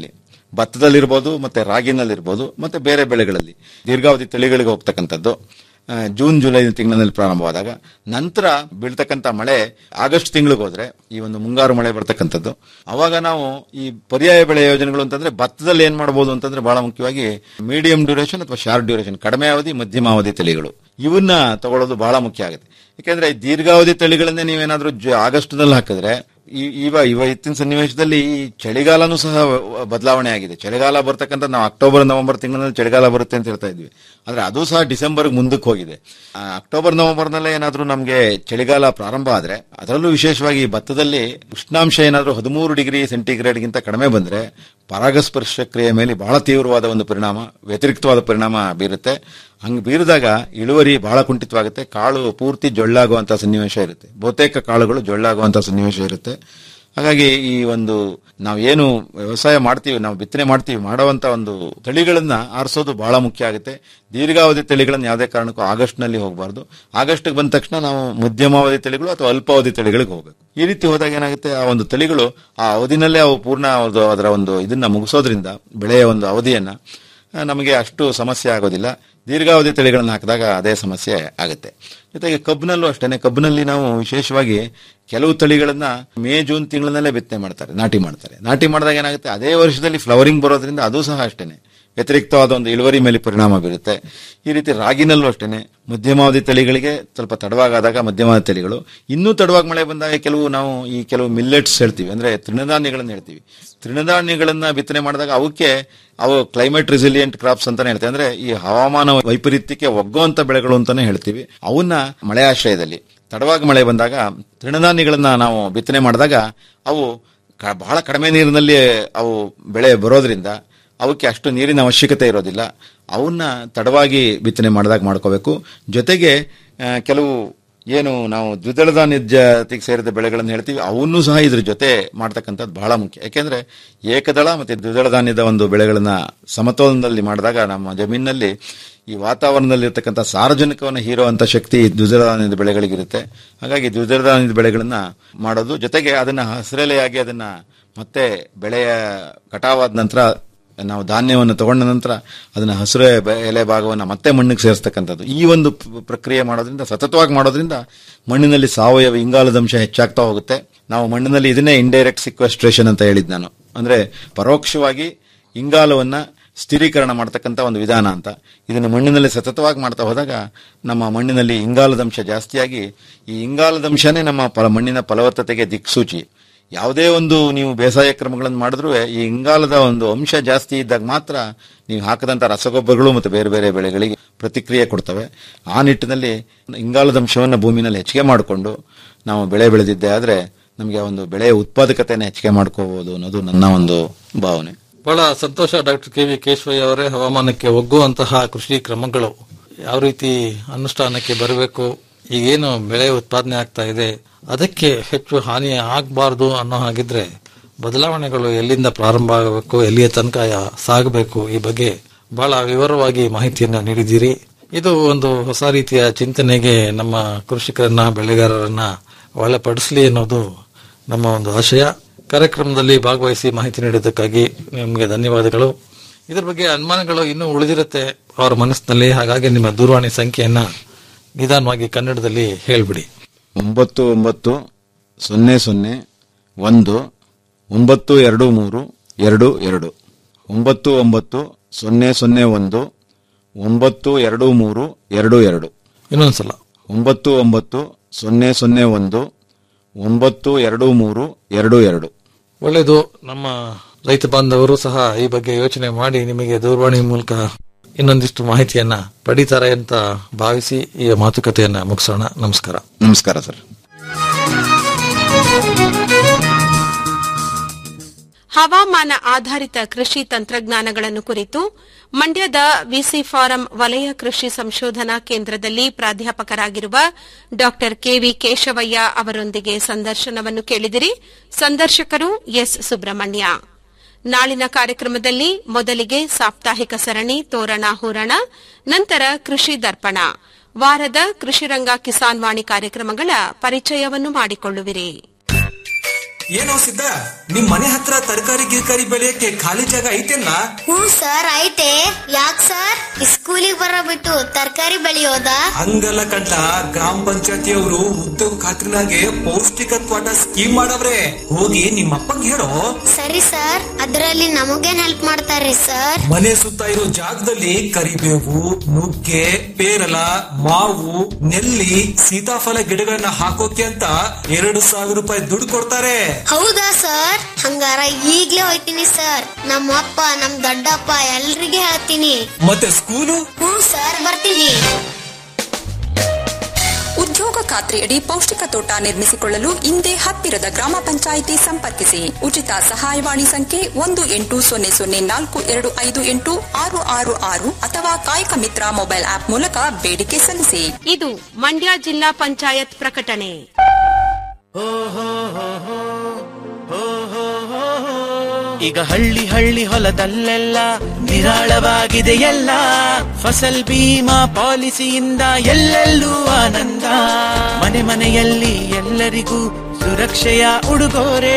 ಭತ್ತದಲ್ಲಿರ್ಬೋದು ಮತ್ತೆ ರಾಗಿನಲ್ಲಿರ್ಬೋದು ಮತ್ತೆ ಬೇರೆ ಬೆಳೆಗಳಲ್ಲಿ ದೀರ್ಘಾವಧಿ ತಳಿಗಳಿಗೆ ಹೋಗ್ತಕ್ಕಂಥದ್ದು ಆ, ಜೂನ್ ಜುಲೈ ತಿಂಗಳಿನಲ್ಲಿ ಪ್ರಾರಂಭವಾದಾಗ ನಂತರ ಬೀಳ್ತಕ್ಕಂಥ ಮಳೆ ಆಗಸ್ಟ್ ತಿಂಗಳಿಗೆ ಹೋದ್ರೆ ಈ ಒಂದು ಮುಂಗಾರು ಮಳೆ ಬರ್ತಕ್ಕಂಥದ್ದು ಅವಾಗ ನಾವು ಈ ಪರ್ಯಾಯ ಬೆಳೆ ಯೋಜನೆಗಳು ಅಂತಂದ್ರೆ ಭತ್ತದಲ್ಲಿ ಏನ್ ಮಾಡಬಹುದು ಅಂತಂದ್ರೆ ಬಹಳ ಮುಖ್ಯವಾಗಿ ಮೀಡಿಯಂ ಡ್ಯೂರೇಷನ್ ಅಥವಾ ಶಾರ್ಟ್ ಡ್ಯೂರೇಷನ್ ಕಡಿಮೆ ಅವಧಿ ಮಧ್ಯಮಾವಧಿ ತಳಿಗಳು ಇವನ್ನ ತಗೊಳ್ಳೋದು ಬಹಳ ಮುಖ್ಯ ಆಗುತ್ತೆ ಯಾಕೆಂದ್ರೆ ಈ ದೀರ್ಘಾವಧಿ ತಳಿಗಳನ್ನೇ ನೀವೇನಾದ್ರೂ ಆಗಸ್ಟ್ ನಲ್ಲಿ ಹಾಕಿದ್ರೆ ಈ- ಇವ ಇವ ಇತ್ತಿನ ಸನ್ನಿವೇಶದಲ್ಲಿ ಈ ಚಳಿಗಾಲನೂ ಸಹ ಬದಲಾವಣೆ ಆಗಿದೆ ಚಳಿಗಾಲ ಬರ್ತಕ್ಕಂಥ ನಾವು ಅಕ್ಟೋಬರ್ ನವೆಂಬರ್ ತಿಂಗಳಲ್ಲಿ ಚಳಿಗಾಲ ಬರುತ್ತೆ ಅಂತ ಹೇಳ್ತಾ ಇದ್ವಿ ಆದ್ರೆ ಅದು ಸಹ ಡಿಸೆಂಬರ್ ಮುಂದಕ್ಕೆ ಹೋಗಿದೆ ಆ, ಅಕ್ಟೋಬರ್ ನವೆಂಬರ್ ನಲ್ಲೇ ಏನಾದ್ರೂ ನಮಗೆ ಚಳಿಗಾಲ ಪ್ರಾರಂಭ ಆದ್ರೆ ಅದರಲ್ಲೂ ವಿಶೇಷವಾಗಿ ಈ ಭತ್ತದಲ್ಲಿ ಉಷ್ಣಾಂಶ ಏನಾದ್ರೂ ಹದಿಮೂರು ಡಿಗ್ರಿ ಸೆಂಟಿಗ್ರೇಡ್ಗಿಂತ ಕಡಿಮೆ ಬಂದ್ರೆ ಪರಾಗಸ್ಪರ್ಶ ಕ್ರಿಯೆ ಮೇಲೆ ಬಹಳ ತೀವ್ರವಾದ ಒಂದು ಪರಿಣಾಮ ವ್ಯತಿರಿಕ್ತವಾದ ಪರಿಣಾಮ ಬೀರುತ್ತೆ ಹಂಗೆ ಬೀರಿದಾಗ ಇಳುವರಿ ಬಹಳ ಕುಂಠಿತವಾಗುತ್ತೆ ಕಾಳು ಪೂರ್ತಿ ಜೊಳ್ಳಾಗುವಂತ ಸನ್ನಿವೇಶ ಇರುತ್ತೆ ಬಹುತೇಕ ಕಾಳುಗಳು ಜೊಳ್ಳಾಗುವಂತ ಸನ್ನಿವೇಶ ಇರುತ್ತೆ ಹಾಗಾಗಿ ಈ ಒಂದು ನಾವು ಏನು ವ್ಯವಸಾಯ ಮಾಡ್ತೀವಿ ನಾವು ಬಿತ್ತನೆ ಮಾಡ್ತೀವಿ ಮಾಡುವಂತ ಒಂದು ತಳಿಗಳನ್ನ ಆರಿಸೋದು ಬಹಳ ಮುಖ್ಯ ಆಗುತ್ತೆ ದೀರ್ಘಾವಧಿ ತಳಿಗಳನ್ನ ಯಾವುದೇ ಕಾರಣಕ್ಕೂ ಆಗಸ್ಟ್ ನಲ್ಲಿ ಹೋಗಬಾರ್ದು ಆಗಸ್ಟ್ ಬಂದ ತಕ್ಷಣ ನಾವು ಮಧ್ಯಮಾವಧಿ ತಳಿಗಳು ಅಥವಾ ಅಲ್ಪಾವಧಿ ತಳಿಗಳಿಗೆ ಹೋಗಬೇಕು ಈ ರೀತಿ ಹೋದಾಗ ಏನಾಗುತ್ತೆ ಆ ಒಂದು ತಳಿಗಳು ಆ ಅವಧಿನಲ್ಲೇ ಅವು ಪೂರ್ಣ ಅವ್ರದ್ದು ಅದರ ಒಂದು ಇದನ್ನ ಮುಗಿಸೋದ್ರಿಂದ ಬೆಳೆಯ ಒಂದು ಅವಧಿಯನ್ನ ಆ, ನಮಗೆ ಅಷ್ಟು ಸಮಸ್ಯೆ ಆಗೋದಿಲ್ಲ ದೀರ್ಘಾವಧಿ ತಳಿಗಳನ್ನು ಹಾಕಿದಾಗ ಅದೇ ಸಮಸ್ಯೆ ಆಗುತ್ತೆ ಜೊತೆಗೆ ಕಬ್ಬಿನಲ್ಲೂ ಅಷ್ಟೇನೆ ಕಬ್ಬಿನಲ್ಲಿ ನಾವು ವಿಶೇಷವಾಗಿ ಕೆಲವು ತಳಿಗಳನ್ನ ಮೇ ಜೂನ್ ತಿಂಗಳಲ್ಲೇ ಬಿತ್ತನೆ ಮಾಡ್ತಾರೆ ನಾಟಿ ಮಾಡ್ತಾರೆ ನಾಟಿ ಮಾಡಿದಾಗ ಏನಾಗುತ್ತೆ ಅದೇ ವರ್ಷದಲ್ಲಿ ಫ್ಲವರಿಂಗ್ ಬರೋದ್ರಿಂದ ಅದು ಸಹ ಅಷ್ಟೇನೆ ವ್ಯತಿರಿಕ್ತವಾದ ಒಂದು ಇಳುವರಿ ಮೇಲೆ ಪರಿಣಾಮ ಬೀರುತ್ತೆ ಈ ರೀತಿ ರಾಗಿನಲ್ಲೂ ಅಷ್ಟೇನೆ ಮಧ್ಯಮಾವಧಿ ತಳಿಗಳಿಗೆ ಸ್ವಲ್ಪ ತಡವಾಗಾದಾಗ ಮಧ್ಯಮಾವಧಿ ತಳಿಗಳು ಇನ್ನೂ ತಡವಾಗಿ ಮಳೆ ಬಂದಾಗ ಕೆಲವು ನಾವು ಈ ಕೆಲವು ಮಿಲ್ಲೆಟ್ಸ್ ಹೇಳ್ತೀವಿ ಅಂದ್ರೆ ತೃಣಧಾನ್ಯಗಳನ್ನ ಹೇಳ್ತೀವಿ ತೃಣಧಾನ್ಯಗಳನ್ನ ಬಿತ್ತನೆ ಮಾಡಿದಾಗ ಅವಕ್ಕೆ ಅವು ಕ್ಲೈಮೇಟ್ ರೆಸಿಲಿಯಂಟ್ ಕ್ರಾಪ್ಸ್ ಅಂತಾನೆ ಹೇಳ್ತೀವಿ ಅಂದ್ರೆ ಈ ಹವಾಮಾನ ವೈಪರೀತ್ಯಕ್ಕೆ ಒಗ್ಗುವಂತ ಬೆಳೆಗಳು ಅಂತಾನೆ ಹೇಳ್ತೀವಿ ಅವನ್ನ ಮಳೆ ಆಶ್ರಯದಲ್ಲಿ ತಡವಾಗಿ ಮಳೆ ಬಂದಾಗ ತೃಣಧಾನ್ಯಗಳನ್ನ ನಾವು ಬಿತ್ತನೆ ಮಾಡಿದಾಗ ಅವು ಕ- ಬಹಳ ಕಡಿಮೆ ನೀರಿನಲ್ಲಿ ಅವು ಬೆಳೆ ಬರೋದ್ರಿಂದ ಅವಕ್ಕೆ ಅಷ್ಟು ನೀರಿನ ಅವಶ್ಯಕತೆ ಇರೋದಿಲ್ಲ ಅವನ್ನ ತಡವಾಗಿ ಬಿತ್ತನೆ ಮಾಡಿದಾಗ ಮಾಡ್ಕೋಬೇಕು ಜೊತೆಗೆ ಆ, ಕೆಲವು ಏನು ನಾವು ದ್ವಿದಳ ಧಾನ್ಯದ ಜಾತಿಗೆ ಸೇರಿದ ಬೆಳೆಗಳನ್ನು ಹೇಳ್ತೀವಿ ಅವನ್ನೂ ಸಹ ಇದ್ರ ಜೊತೆ ಮಾಡ್ತಕ್ಕಂಥದ್ದು ಬಹಳ ಮುಖ್ಯ ಯಾಕೆಂದ್ರೆ ಏಕದಳ ಮತ್ತೆ ದ್ವಿದಳ ಧಾನ್ಯದ ಒಂದು ಬೆಳೆಗಳನ್ನ ಸಮತೋಲನದಲ್ಲಿ ಮಾಡಿದಾಗ ನಮ್ಮ ಜಮೀನಿನಲ್ಲಿ ಈ ವಾತಾವರಣದಲ್ಲಿ ಇರ್ತಕ್ಕಂಥ ಸಾರ್ವಜನಿಕವನ್ನು ಹೀರುವಂತ ಶಕ್ತಿ ಈ ದ್ವಿದಳ ಧಾನ್ಯದ ಬೆಳೆಗಳಿಗಿರುತ್ತೆ ಹಾಗಾಗಿ ದ್ವಿದಳ ಧಾನ್ಯದ ಬೆಳೆಗಳನ್ನ ಮಾಡೋದು ಜೊತೆಗೆ ಅದನ್ನ ಹಸಿರೆಲೆಯಾಗಿ ಅದನ್ನ ಮತ್ತೆ ಬೆಳೆಯ ಕಟಾವಾದ ನಂತರ ನಾವು ಧಾನ್ಯವನ್ನು ತಗೊಂಡ ನಂತರ ಅದನ್ನ ಹಸಿರು ಬೆ- ಎಲೆ ಭಾಗವನ್ನು ಮತ್ತೆ ಮಣ್ಣಿಗೆ ಸೇರಿಸ್ತಕ್ಕಂಥದ್ದು ಈ ಒಂದು ಪ್- ಪ್ರಕ್ರಿಯೆ ಮಾಡೋದ್ರಿಂದ ಸತತವಾಗಿ ಮಾಡೋದ್ರಿಂದ ಮಣ್ಣಿನಲ್ಲಿ ಸಾವಯವ ಇಂಗಾಲದ ಅಂಶ ಹೆಚ್ಚಾಗ್ತಾ ಹೋಗುತ್ತೆ ನಾವು ಮಣ್ಣಿನಲ್ಲಿ ಇದನ್ನೇ ಇಂಡೈರೆಕ್ಟ್ ಸಿಕ್ವೆಸ್ಟ್ರೇಷನ್ ಅಂತ ಹೇಳಿದ್ ನಾನು ಅಂದ್ರೆ ಪರೋಕ್ಷವಾಗಿ ಇಂಗಾಲವನ್ನ ಸ್ಥಿರೀಕರಣ ಮಾಡ್ತಕ್ಕಂಥ ಒಂದು ವಿಧಾನ ಅಂತ ಇದನ್ನು ಮಣ್ಣಿನಲ್ಲಿ ಸತತವಾಗಿ ಮಾಡ್ತಾ ಹೋದಾಗ ನಮ್ಮ ಮಣ್ಣಿನಲ್ಲಿ ಇಂಗಾಲದ ಅಂಶ ಜಾಸ್ತಿಯಾಗಿ ಈ ಇಂಗಾಲದ ಅಂಶನೇ ನಮ್ಮ ಫಲ ಮಣ್ಣಿನ ಫಲವತ್ತತೆಗೆ ದಿಕ್ಸೂಚಿ ಯಾವುದೇ ಒಂದು ನೀವು ಬೇಸಾಯ ಕ್ರಮಗಳನ್ನು ಮಾಡಿದ್ರೂ ಈ ಇಂಗಾಲದ ಒಂದು ಅಂಶ ಜಾಸ್ತಿ ಇದ್ದಾಗ ಮಾತ್ರ ನೀವು ಹಾಕದಂತ ರಸಗೊಬ್ಬರಗಳು ಮತ್ತು ಬೇರೆ ಬೇರೆ ಬೆಳೆಗಳಿಗೆ ಪ್ರತಿಕ್ರಿಯೆ ಕೊಡ್ತವೆ ಆ ನಿಟ್ಟಿನಲ್ಲಿ ಇಂಗಾಲದ ಅಂಶವನ್ನು ಭೂಮಿನಲ್ಲಿ ಹೆಚ್ಚಿಗೆ ಮಾಡಿಕೊಂಡು ನಾವು ಬೆಳೆ ಬೆಳೆದಿದ್ದೆ ಆದ್ರೆ ನಮಗೆ ಒಂದು ಬೆಳೆಯ ಉತ್ಪಾದಕತೆಯನ್ನು ಹೆಚ್ಚಿಗೆ ಮಾಡ್ಕೋಬಹುದು ಅನ್ನೋದು ನನ್ನ ಒಂದು ಭಾವನೆ ಬಹಳ ಸಂತೋಷ ಡಾಕ್ಟರ್ ಕೆ ವಿ ಕೇಶವಯ್ಯ ಅವರೇ ಹವಾಮಾನಕ್ಕೆ ಒಗ್ಗುವಂತಹ ಕೃಷಿ ಕ್ರಮಗಳು ಯಾವ ರೀತಿ ಅನುಷ್ಠಾನಕ್ಕೆ ಬರಬೇಕು ಈಗೇನು ಬೆಳೆ ಉತ್ಪಾದನೆ ಆಗ್ತಾ ಇದೆ ಅದಕ್ಕೆ ಹೆಚ್ಚು ಹಾನಿ ಆಗಬಾರ್ದು ಅನ್ನೋ ಹಾಗಿದ್ರೆ ಬದಲಾವಣೆಗಳು ಎಲ್ಲಿಂದ ಪ್ರಾರಂಭ ಆಗಬೇಕು ಎಲ್ಲಿಯ ತನಕ ಯಾ- ಸಾಗಬೇಕು ಈ ಬಗ್ಗೆ ಬಹಳ ವಿವರವಾಗಿ ಮಾಹಿತಿಯನ್ನ ನೀಡಿದ್ದೀರಿ ಇದು ಒಂದು ಹೊಸ ರೀತಿಯ ಚಿಂತನೆಗೆ ನಮ್ಮ ಕೃಷಿಕರನ್ನ ಬೆಳೆಗಾರರನ್ನ ಒಳಪಡಿಸಲಿ ಅನ್ನೋದು ನಮ್ಮ ಒಂದು ಆಶಯ ಕಾರ್ಯಕ್ರಮದಲ್ಲಿ ಭಾಗವಹಿಸಿ ಮಾಹಿತಿ ನೀಡಿದ್ದಕ್ಕಾಗಿ ನಿಮಗೆ ಧನ್ಯವಾದಗಳು ಇದರ ಬಗ್ಗೆ ಅನುಮಾನಗಳು ಇನ್ನೂ ಉಳಿದಿರುತ್ತೆ ಅವರ ಮನಸ್ಸಿನಲ್ಲಿ ಹಾಗಾಗಿ ನಿಮ್ಮ ದೂರವಾಣಿ ಸಂಖ್ಯೆಯನ್ನ ನಿಧಾನವಾಗಿ ಕನ್ನಡದಲ್ಲಿ ಹೇಳ್ಬಿಡಿ ಒಂಬತ್ತು ಒಂಬತ್ತು ಸೊನ್ನೆ ಸೊನ್ನೆ ಒಂದು ಒಂಬತ್ತು ಎರಡು ಮೂರು ಎರಡು ಎರಡು ಒಂಬತ್ತು ಒಂಬತ್ತು ಸೊನ್ನೆ ಸೊನ್ನೆ ಒಂದು ಒಂಬತ್ತು ಎರಡು ಮೂರು ಎರಡು ಎರಡು ಇನ್ನೊಂದ್ಸಲ ಒಂಬತ್ತು ಒಂಬತ್ತು ಸೊನ್ನೆ ಸೊನ್ನೆ ಒಂದು ಒಂಬತ್ತು ಎರಡು ಮೂರು ಎರಡು ಎರಡು ಒಳ್ಳೆಯದು ನಮ್ಮ ರೈತ ಬಾಂಧವರು ಸಹ ಈ ಬಗ್ಗೆ ಯೋಚನೆ ಮಾಡಿ ನಿಮಗೆ ದೂರವಾಣಿ ಮೂಲಕ ಇನ್ನೊಂದಿಷ್ಟು ಮಾಹಿತಿಯನ್ನ ಪಡಿತಾರೆ ಅಂತ ಭಾವಿಸಿ ಈ ಮಾತುಕತೆಯನ್ನ ಮುಗಿಸೋಣ ನಮಸ್ಕಾರ ನಮಸ್ಕಾರ ಸರ್ ಹವಾಮಾನ ಆಧಾರಿತ ಕೃಷಿ ತಂತ್ರಜ್ಞಾನಗಳನ್ನು ಕುರಿತು ಮಂಡ್ಯದ ವಿಸಿ ಫಾರಂ ವಲಯ ಕೃಷಿ ಸಂಶೋಧನಾ ಕೇಂದ್ರದಲ್ಲಿ ಪ್ರಾಧ್ಯಾಪಕರಾಗಿರುವ ಡಾ ಕೆವಿ ಕೇಶವಯ್ಯ ಅವರೊಂದಿಗೆ ಸಂದರ್ಶನವನ್ನು ಕೇಳಿದಿರಿ ಸಂದರ್ಶಕರು ಎಸ್ ಸುಬ್ರಹ್ಮಣ್ಯ ನಾಳಿನ ಕಾರ್ಯಕ್ರಮದಲ್ಲಿ ಮೊದಲಿಗೆ ಸಾಪ್ತಾಹಿಕ ಸರಣಿ ತೋರಣ ಹೂರಣ ನಂತರ ಕೃಷಿ ದರ್ಪಣ ವಾರದ ಕೃಷಿರಂಗ ಕಿಸಾನ್ ವಾಣಿ ಕಾರ್ಯಕ್ರಮಗಳ ಪರಿಚಯವನ್ನು ಮಾಡಿಕೊಳ್ಳುವಿರಿ ಏನೋ ಸಿದ್ದ ನಿಮ್ ಮನೆ ಹತ್ರ ತರಕಾರಿ ಗಿರ್ಕಾರಿ ಬೆಳೆಯಕ್ಕೆ ಖಾಲಿ ಜಾಗ ಐತೆಲ್ಲ ಹ್ಞೂ ಸರ್ ಐತೆ ಯಾಕ್ ಸರ್ ಸ್ಕೂಲಿಗೆ ಬರೋ ಬಿಟ್ಟು ತರಕಾರಿ ಬೆಳೆಯೋದಾ ಹಂಗಲ್ಲ ಕಂಟ ಗ್ರಾಮ ಪಂಚಾಯತಿಯವರು ಉದ್ಯೋಗ ಖಾತ್ರಿನಾಗೆ ಪೌಷ್ಟಿಕತ್ವಾಟ ಸ್ಕೀಮ್ ಮಾಡವ್ರೆ ಹೋಗಿ ನಿಮ್ಮ ಅಪ್ಪಂಗೆ ಹೇಳೋ ಸರಿ ಸರ್ ಅದರಲ್ಲಿ ನಮಗೇನ್ ಹೆಲ್ಪ್ ಮಾಡ್ತಾರ್ರಿ ಸರ್ ಮನೆ ಸುತ್ತ ಇರೋ ಜಾಗದಲ್ಲಿ ಕರಿಬೇವು ನುಗ್ಗೆ ಪೇರಲ ಮಾವು ನೆಲ್ಲಿ ಸೀತಾಫಲ ಗಿಡಗಳನ್ನ ಹಾಕೋಕೆ ಅಂತ ಎರಡು ಸಾವಿರ ರೂಪಾಯಿ ದುಡ್ಡು ಕೊಡ್ತಾರೆ ಹೌದಾ ಸರ್ ಹಂಗಾರ ಈಗ್ಲೇ ಹೋಯ್ತೀನಿ ಸರ್ ನಮ್ಮ ಅಪ್ಪ ನಮ್ ದೊಡ್ಡಪ್ಪ ಎಲ್ರಿಗೆ ಹೇಳ್ತೀನಿ ಮತ್ತೆ ಸ್ಕೂಲು ಹ್ಞೂ ಸರ್ ಬರ್ತೀನಿ ಉದ್ಯೋಗ ಖಾತ್ರಿಯಡಿ ಪೌಷ್ಟಿಕ ತೋಟ ನಿರ್ಮಿಸಿಕೊಳ್ಳಲು ಇಂದೇ ಹತ್ತಿರದ ಗ್ರಾಮ ಪಂಚಾಯಿತಿ ಸಂಪರ್ಕಿಸಿ ಉಚಿತ ಸಹಾಯವಾಣಿ ಸಂಖ್ಯೆ ಒಂದು ಎಂಟು ಸೊನ್ನೆ ಸೊನ್ನೆ ನಾಲ್ಕು ಎರಡು ಐದು ಎಂಟು ಆರು ಆರು ಆರು ಅಥವಾ ಕಾಯಕ ಮಿತ್ರ ಮೊಬೈಲ್ ಆಪ್ ಮೂಲಕ ಬೇಡಿಕೆ ಸಲ್ಲಿಸಿ ಇದು ಮಂಡ್ಯ ಜಿಲ್ಲಾ ಪಂಚಾಯತ್ ಪ್ರಕಟಣೆ ಈಗ ಹಳ್ಳಿ ಹಳ್ಳಿ ಹೊಲದಲ್ಲೆಲ್ಲ ನಿರಾಳವಾಗಿದೆ ಎಲ್ಲ ಫಸಲ್ ಬೀಮಾ ಪಾಲಿಸಿಯಿಂದ ಎಲ್ಲೆಲ್ಲೂ ಆನಂದ ಮನೆ ಮನೆಯಲ್ಲಿ ಎಲ್ಲರಿಗೂ ಸುರಕ್ಷೆಯ ಉಡುಗೊರೆ